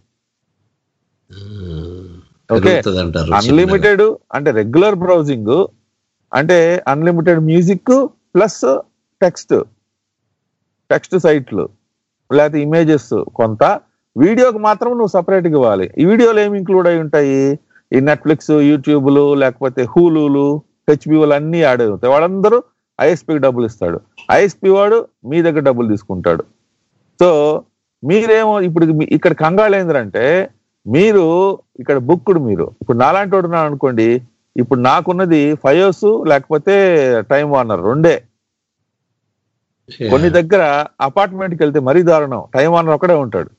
ఓకే పెరుగుతుందంటారు అన్లిమిటెడ్ అంటే రెగ్యులర్ బ్రౌజింగ్ అంటే unlimited music plus text text సైట్లు లేకపోతే ఇమేజెస్ కొంత వీడియోకి మాత్రం నువ్వు సపరేట్ ఇవ్వాలి ఈ వీడియోలు ఏమి ఇంక్లూడ్ అయి ఉంటాయి ఈ నెట్ఫ్లిక్స్ యూట్యూబ్లు లేకపోతే హూలులు హెచ్బిఓలు అన్ని యాడ్ అవుతాయి వాళ్ళందరూ ఐఎస్పీకి డబ్బులు ఇస్తాడు ఐఎస్పీ వాడు మీ దగ్గర డబ్బులు తీసుకుంటాడు సో మీరేమో ఇప్పుడు మీ- ఇక్కడ కంగాళ ఏంటంటే మీరు ఇక్కడ బుక్కుడు మీరు ఇప్పుడు నాలాంటి వాడు ఉన్నాను అనుకోండి ఇప్పుడు నాకున్నది ఫైవ్స్ లేకపోతే టైం వార్నర్ రెండే కొన్ని దగ్గర అపార్ట్మెంట్ కి వెళ్తే మరీ దారుణం టైం వార్నర్ ఒకడే ఉంటాడు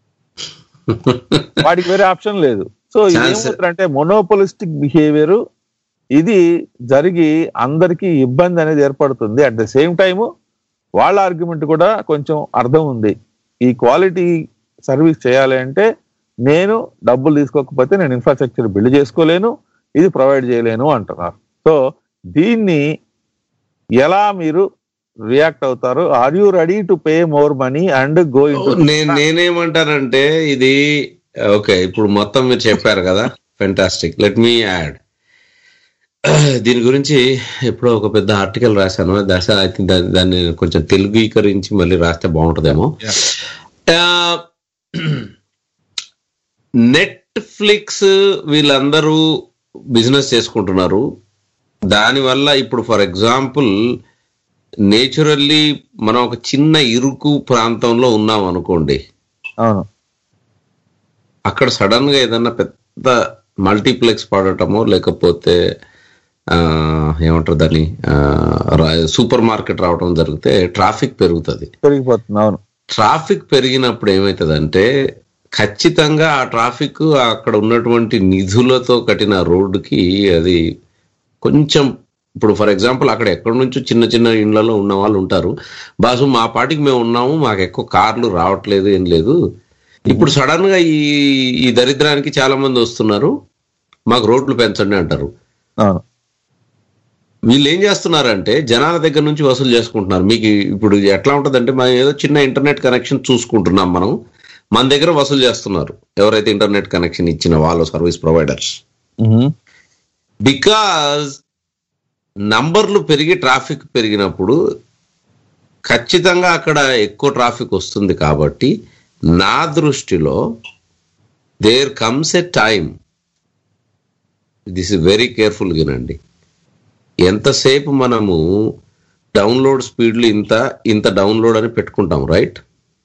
వాడికి వేరే ఆప్షన్ లేదు సో ఇది Chance- ఏమవుతుందంటే మొనోపోలిస్టిక్ బిహేవియర్ ఇది జరిగి అందరికీ ఇబ్బంది అనేది ఏర్పడుతుంది అట్ ద సేమ్ టైము వాళ్ళ ఆర్గ్యుమెంట్ కూడా కొంచెం అర్థం ఉంది ఈ క్వాలిటీ సర్వీస్ చేయాలి అంటే నేను డబ్బులు తీసుకోకపోతే నేను ఇన్ఫ్రాస్ట్రక్చర్ బిల్డ్ చేసుకోలేను ఇది ప్రొవైడ్ చేయలేను అంటున్నారు సో దీన్ని ఎలా మీరు రియాక్ట్ అవుతారు are you ready to pay more money and go నేను నేనేమంటానంటే ఇది ఓకే ఇప్పుడు మొత్తం మీరు చెప్పారు కదా ఫెంటాస్టిక్ లెట్ మీ యాడ్ దీని గురించి ఎప్పుడో ఒక పెద్ద ఆర్టికల్ రాశాను దశ ఐ థింక్ దాన్ని నేను కొంచెం తెలుగుీకరించి మళ్ళీ రాస్తే బాగుంటుందేమో నెట్ఫ్లిక్స్ వీళ్ళందరూ బిజినెస్ చేసుకుంటున్నారు దానివల్ల ఇప్పుడు ఫర్ ఎగ్జాంపుల్ నేచురల్లీ మనం ఒక చిన్న ఇరుకు ప్రాంతంలో ఉన్నాం అనుకోండి అవును అక్కడ సడన్ గా ఏదన్నా పెద్ద మల్టీప్లెక్స్ పడటమో లేకపోతే ఆ, ఏమంటారు దాన్ని సూపర్ మార్కెట్ రావడం జరిగితే ట్రాఫిక్ పెరుగుతుంది పెరిగిపోతుంది అవును ట్రాఫిక్ పెరిగినప్పుడు ఏమవుతుందంటే ఖచ్చితంగా ఆ ట్రాఫిక్ అక్కడ ఉన్నటువంటి నిధులతో కట్టిన రోడ్డుకి అది కొంచెం ఇప్పుడు ఫర్ ఎగ్జాంపుల్ అక్కడ ఎక్కడి నుంచో చిన్న చిన్న ఇండ్లలో ఉన్న వాళ్ళు ఉంటారు బాసు మా పాటికి మేము ఉన్నాము మాకు ఎక్కువ కార్లు రావట్లేదు ఏం లేదు ఇప్పుడు సడన్ గా ఈ ఈ దరిద్రానికి చాలా మంది వస్తున్నారు మాకు రోడ్లు పెంచండి అంటారు అవును వీళ్ళు ఏం చేస్తున్నారంటే జనాల దగ్గర నుంచి వసూలు చేసుకుంటున్నారు మీకు ఇప్పుడు ఎట్లా ఉంటుందంటే మనం ఏదో చిన్న ఇంటర్నెట్ కనెక్షన్ చూసుకుంటున్నాం మనం మన దగ్గర వసూలు చేస్తున్నారు ఎవరైతే ఇంటర్నెట్ కనెక్షన్ ఇచ్చిన వాళ్ళు సర్వీస్ ప్రొవైడర్స్ బికాజ్ నంబర్లు పెరిగి ట్రాఫిక్ పెరిగినప్పుడు ఖచ్చితంగా అక్కడ ఎక్కువ ట్రాఫిక్ వస్తుంది కాబట్టి నా దృష్టిలో there comes a time this is very careful వినండి ఎంతసేపు మనము డౌన్లోడ్ స్పీడ్లు ఇంత ఇంత డౌన్లోడ్ అని పెట్టుకుంటాం రైట్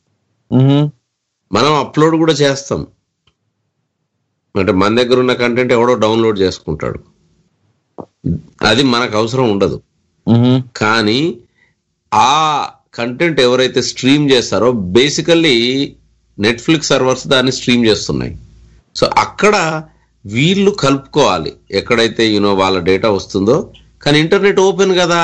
మనం అప్లోడ్ కూడా చేస్తాం అంటే మన దగ్గర ఉన్న కంటెంట్ ఎవడో డౌన్లోడ్ చేసుకుంటాడు అది మనకు అవసరం ఉండదు కానీ ఆ కంటెంట్ ఎవరైతే స్ట్రీమ్ చేస్తారో బేసికల్లీ నెట్ఫ్లిక్స్ సర్వర్స్ దాన్ని స్ట్రీమ్ చేస్తున్నాయి సో అక్కడ వీళ్ళు కలుపుకోవాలి ఎక్కడైతే యూనో వాళ్ళ డేటా వస్తుందో కానీ ఇంటర్నెట్ ఓపెన్ కదా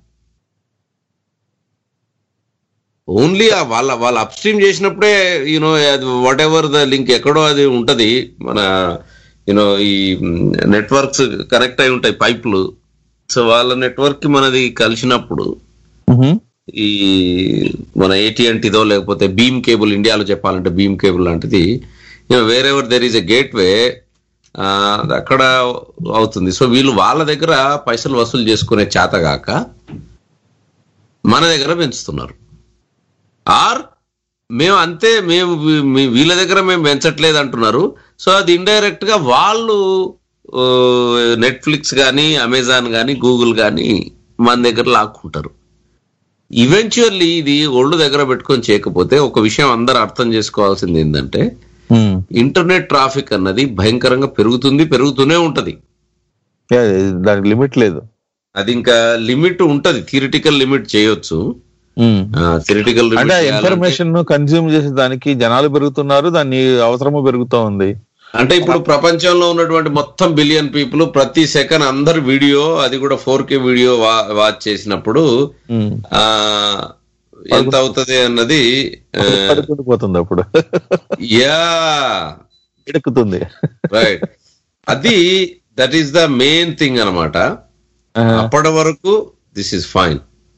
ఓన్లీ వాళ్ళ వాళ్ళ అప్ స్ట్రీమ్ చేసినప్పుడే you know whatever the link ఎక్కడో అది ఉంటది మన యూనో ఈ నెట్వర్క్స్ కనెక్ట్ అయి ఉంటాయి పైపులు సో వాళ్ళ నెట్వర్క్ కి మనది కలిసినప్పుడు ఈ మన ఏటీఎన్టీదో లేకపోతే బీమ్ కేబుల్ ఇండియాలో చెప్పాలంటే బీమ్ కేబుల్ లాంటిది wherever there is a gateway అక్కడ అవుతుంది సో వీళ్ళు వాళ్ళ దగ్గర పైసలు వసూలు చేసుకునే చేతగాక మన దగ్గర పెంచుతున్నారు ఆర్ మేము అంతే మేము వీ- మీ- వీళ్ళ దగ్గర మేము పెంచట్లేదు అంటున్నారు సో అది ఇండైరెక్ట్ గా వాళ్ళు నెట్ఫ్లిక్స్ కానీ అమెజాన్ కానీ గూగుల్ కానీ మన దగ్గర లాక్కుంటారు ఈవెన్చువల్లీ ఇది ఒళ్ళు దగ్గర పెట్టుకొని చేయకపోతే ఒక విషయం అందరూ అర్థం చేసుకోవాల్సింది ఏంటంటే ఇంటర్నెట్ ట్రాఫిక్ అన్నది భయంకరంగా పెరుగుతుంది పెరుగుతూనే ఉంటది దానికి లిమిట్ లేదు అది ఇంకా లిమిట్ ఉంటది థియరిటికల్ లిమిట్ చేయొచ్చు థియరిటికల్ అంటే ఇన్ఫర్మేషన్ కన్జ్యూమ్ చేసే దానికి జనాలు పెరుగుతున్నారు దాని అవసరము పెరుగుతూ ఉంది అంటే ఇప్పుడు ప్రపంచంలో ఉన్నటువంటి మొత్తం బిలియన్ పీపుల్ ప్రతి సెకండ్ అందరు వీడియో అది కూడా ఫోర్ కే వీడియో వాచ్ చేసినప్పుడు ఆ ఎంత అవుతది అన్నది ఆ, పడుకుండిపోతుంది అప్పుడు యా ఎడుకుతుంది రైట్ అది that is the main thing అన్నమాట అప్పటి వరకు this is fine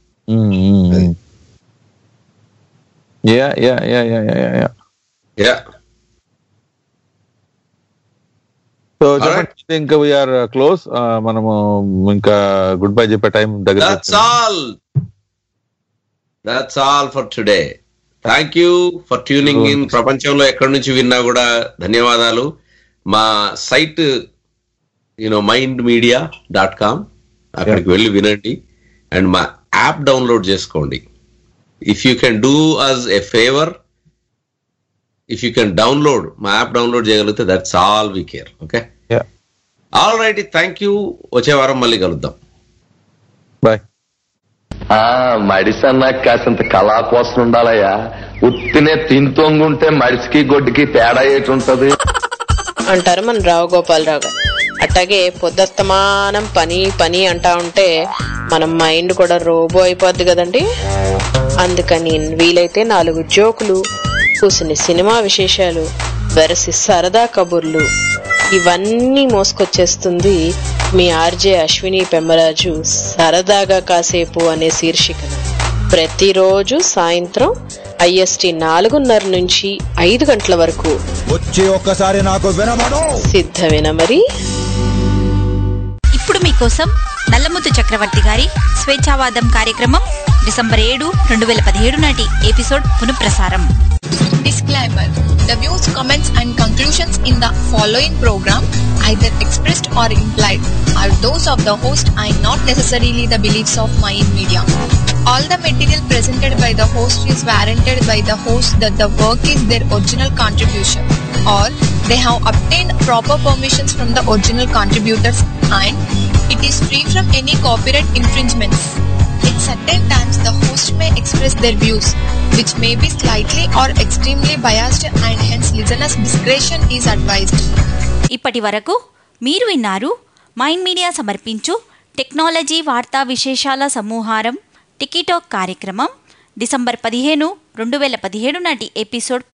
yeah yeah yeah yeah yeah yeah yeah so చెప్పండి ఇంకా వీఆర్ క్లోజ్ మనము ఇంకా గుడ్ బై చెప్పే టైం దగ్గర that's all that's all for today thank you for tuning in ప్రపంచంలో ఎక్కడి నుంచి విన్నా కూడా ధన్యవాదాలు మా site you know mind media dot com అక్కడికి వెళ్ళి వినండి అండ్ మా యాప్ డౌన్లోడ్ చేసుకోండి if you can do us a favour if you can download మా యాప్ డౌన్లోడ్ చేయగలిగితే that's all we care okay all right thank you వచ్చే వారం మళ్ళీ కలుద్దాం బాయ్ ఆ మడిసన్నా కాసింత కళా కోసం ఉండాలయ్యా ఉత్తినే తింతొంగుంటే మడిసికి గొడ్డుకి తేడా ఏటి ఉంటది అంటారు మన రావు గోపాలరావు గారు అట్లాగే పొద్దస్తమానం పని పని అంటా ఉంటే మన మైండ్ కూడా రోబో అయిపోద్ది కదండి అందుకని వీలైతే నాలుగు జోకులు కూసిన సినిమా విశేషాలు వెరసి సరదా కబుర్లు ఇవన్నీ మోసుకొచ్చేస్తుంది మీ ఆర్జే అశ్విని పెమ్మరాజు సరదాగా కాసేపు అనే శీర్షికన ప్రతిరోజు సాయంత్రం ఐఎస్టి నాలుగున్నర నుంచి ఐదు గంటల వరకు వచ్చి ఒక్కసారి నాకు వినమను సిద్ధమేనా మరి ఇప్పుడు మీకోసం నల్లముద్దు చక్రవర్తి గారి స్వేచ్ఛావాదం కార్యక్రమం డిసెంబర్ ఏడు రెండు వేల పదిహేడు నాటి ఎపిసోడ్ పునఃప్రసారం Disclaimer The views, comments, and conclusions in the following program, either expressed or implied, are those of the host and not necessarily the beliefs of Mayan Media. All the material presented by the host is warranted by the host that the work is their original contribution or they have obtained proper permissions from the original contributors and it is free from any copyright infringements. At certain times, the host may express their views, which may be slightly or extremely biased, and hence listeners' discretion is advised. ఇప్పటి వరకు మీరు విన్నారు mind media సమర్పించు technology వార్తా విశేషాల సమూహారం టికీటాక్ కార్యక్రమం December పదిహేను రెండు వేల పదిహేడు నాటి ఎపిసోడ్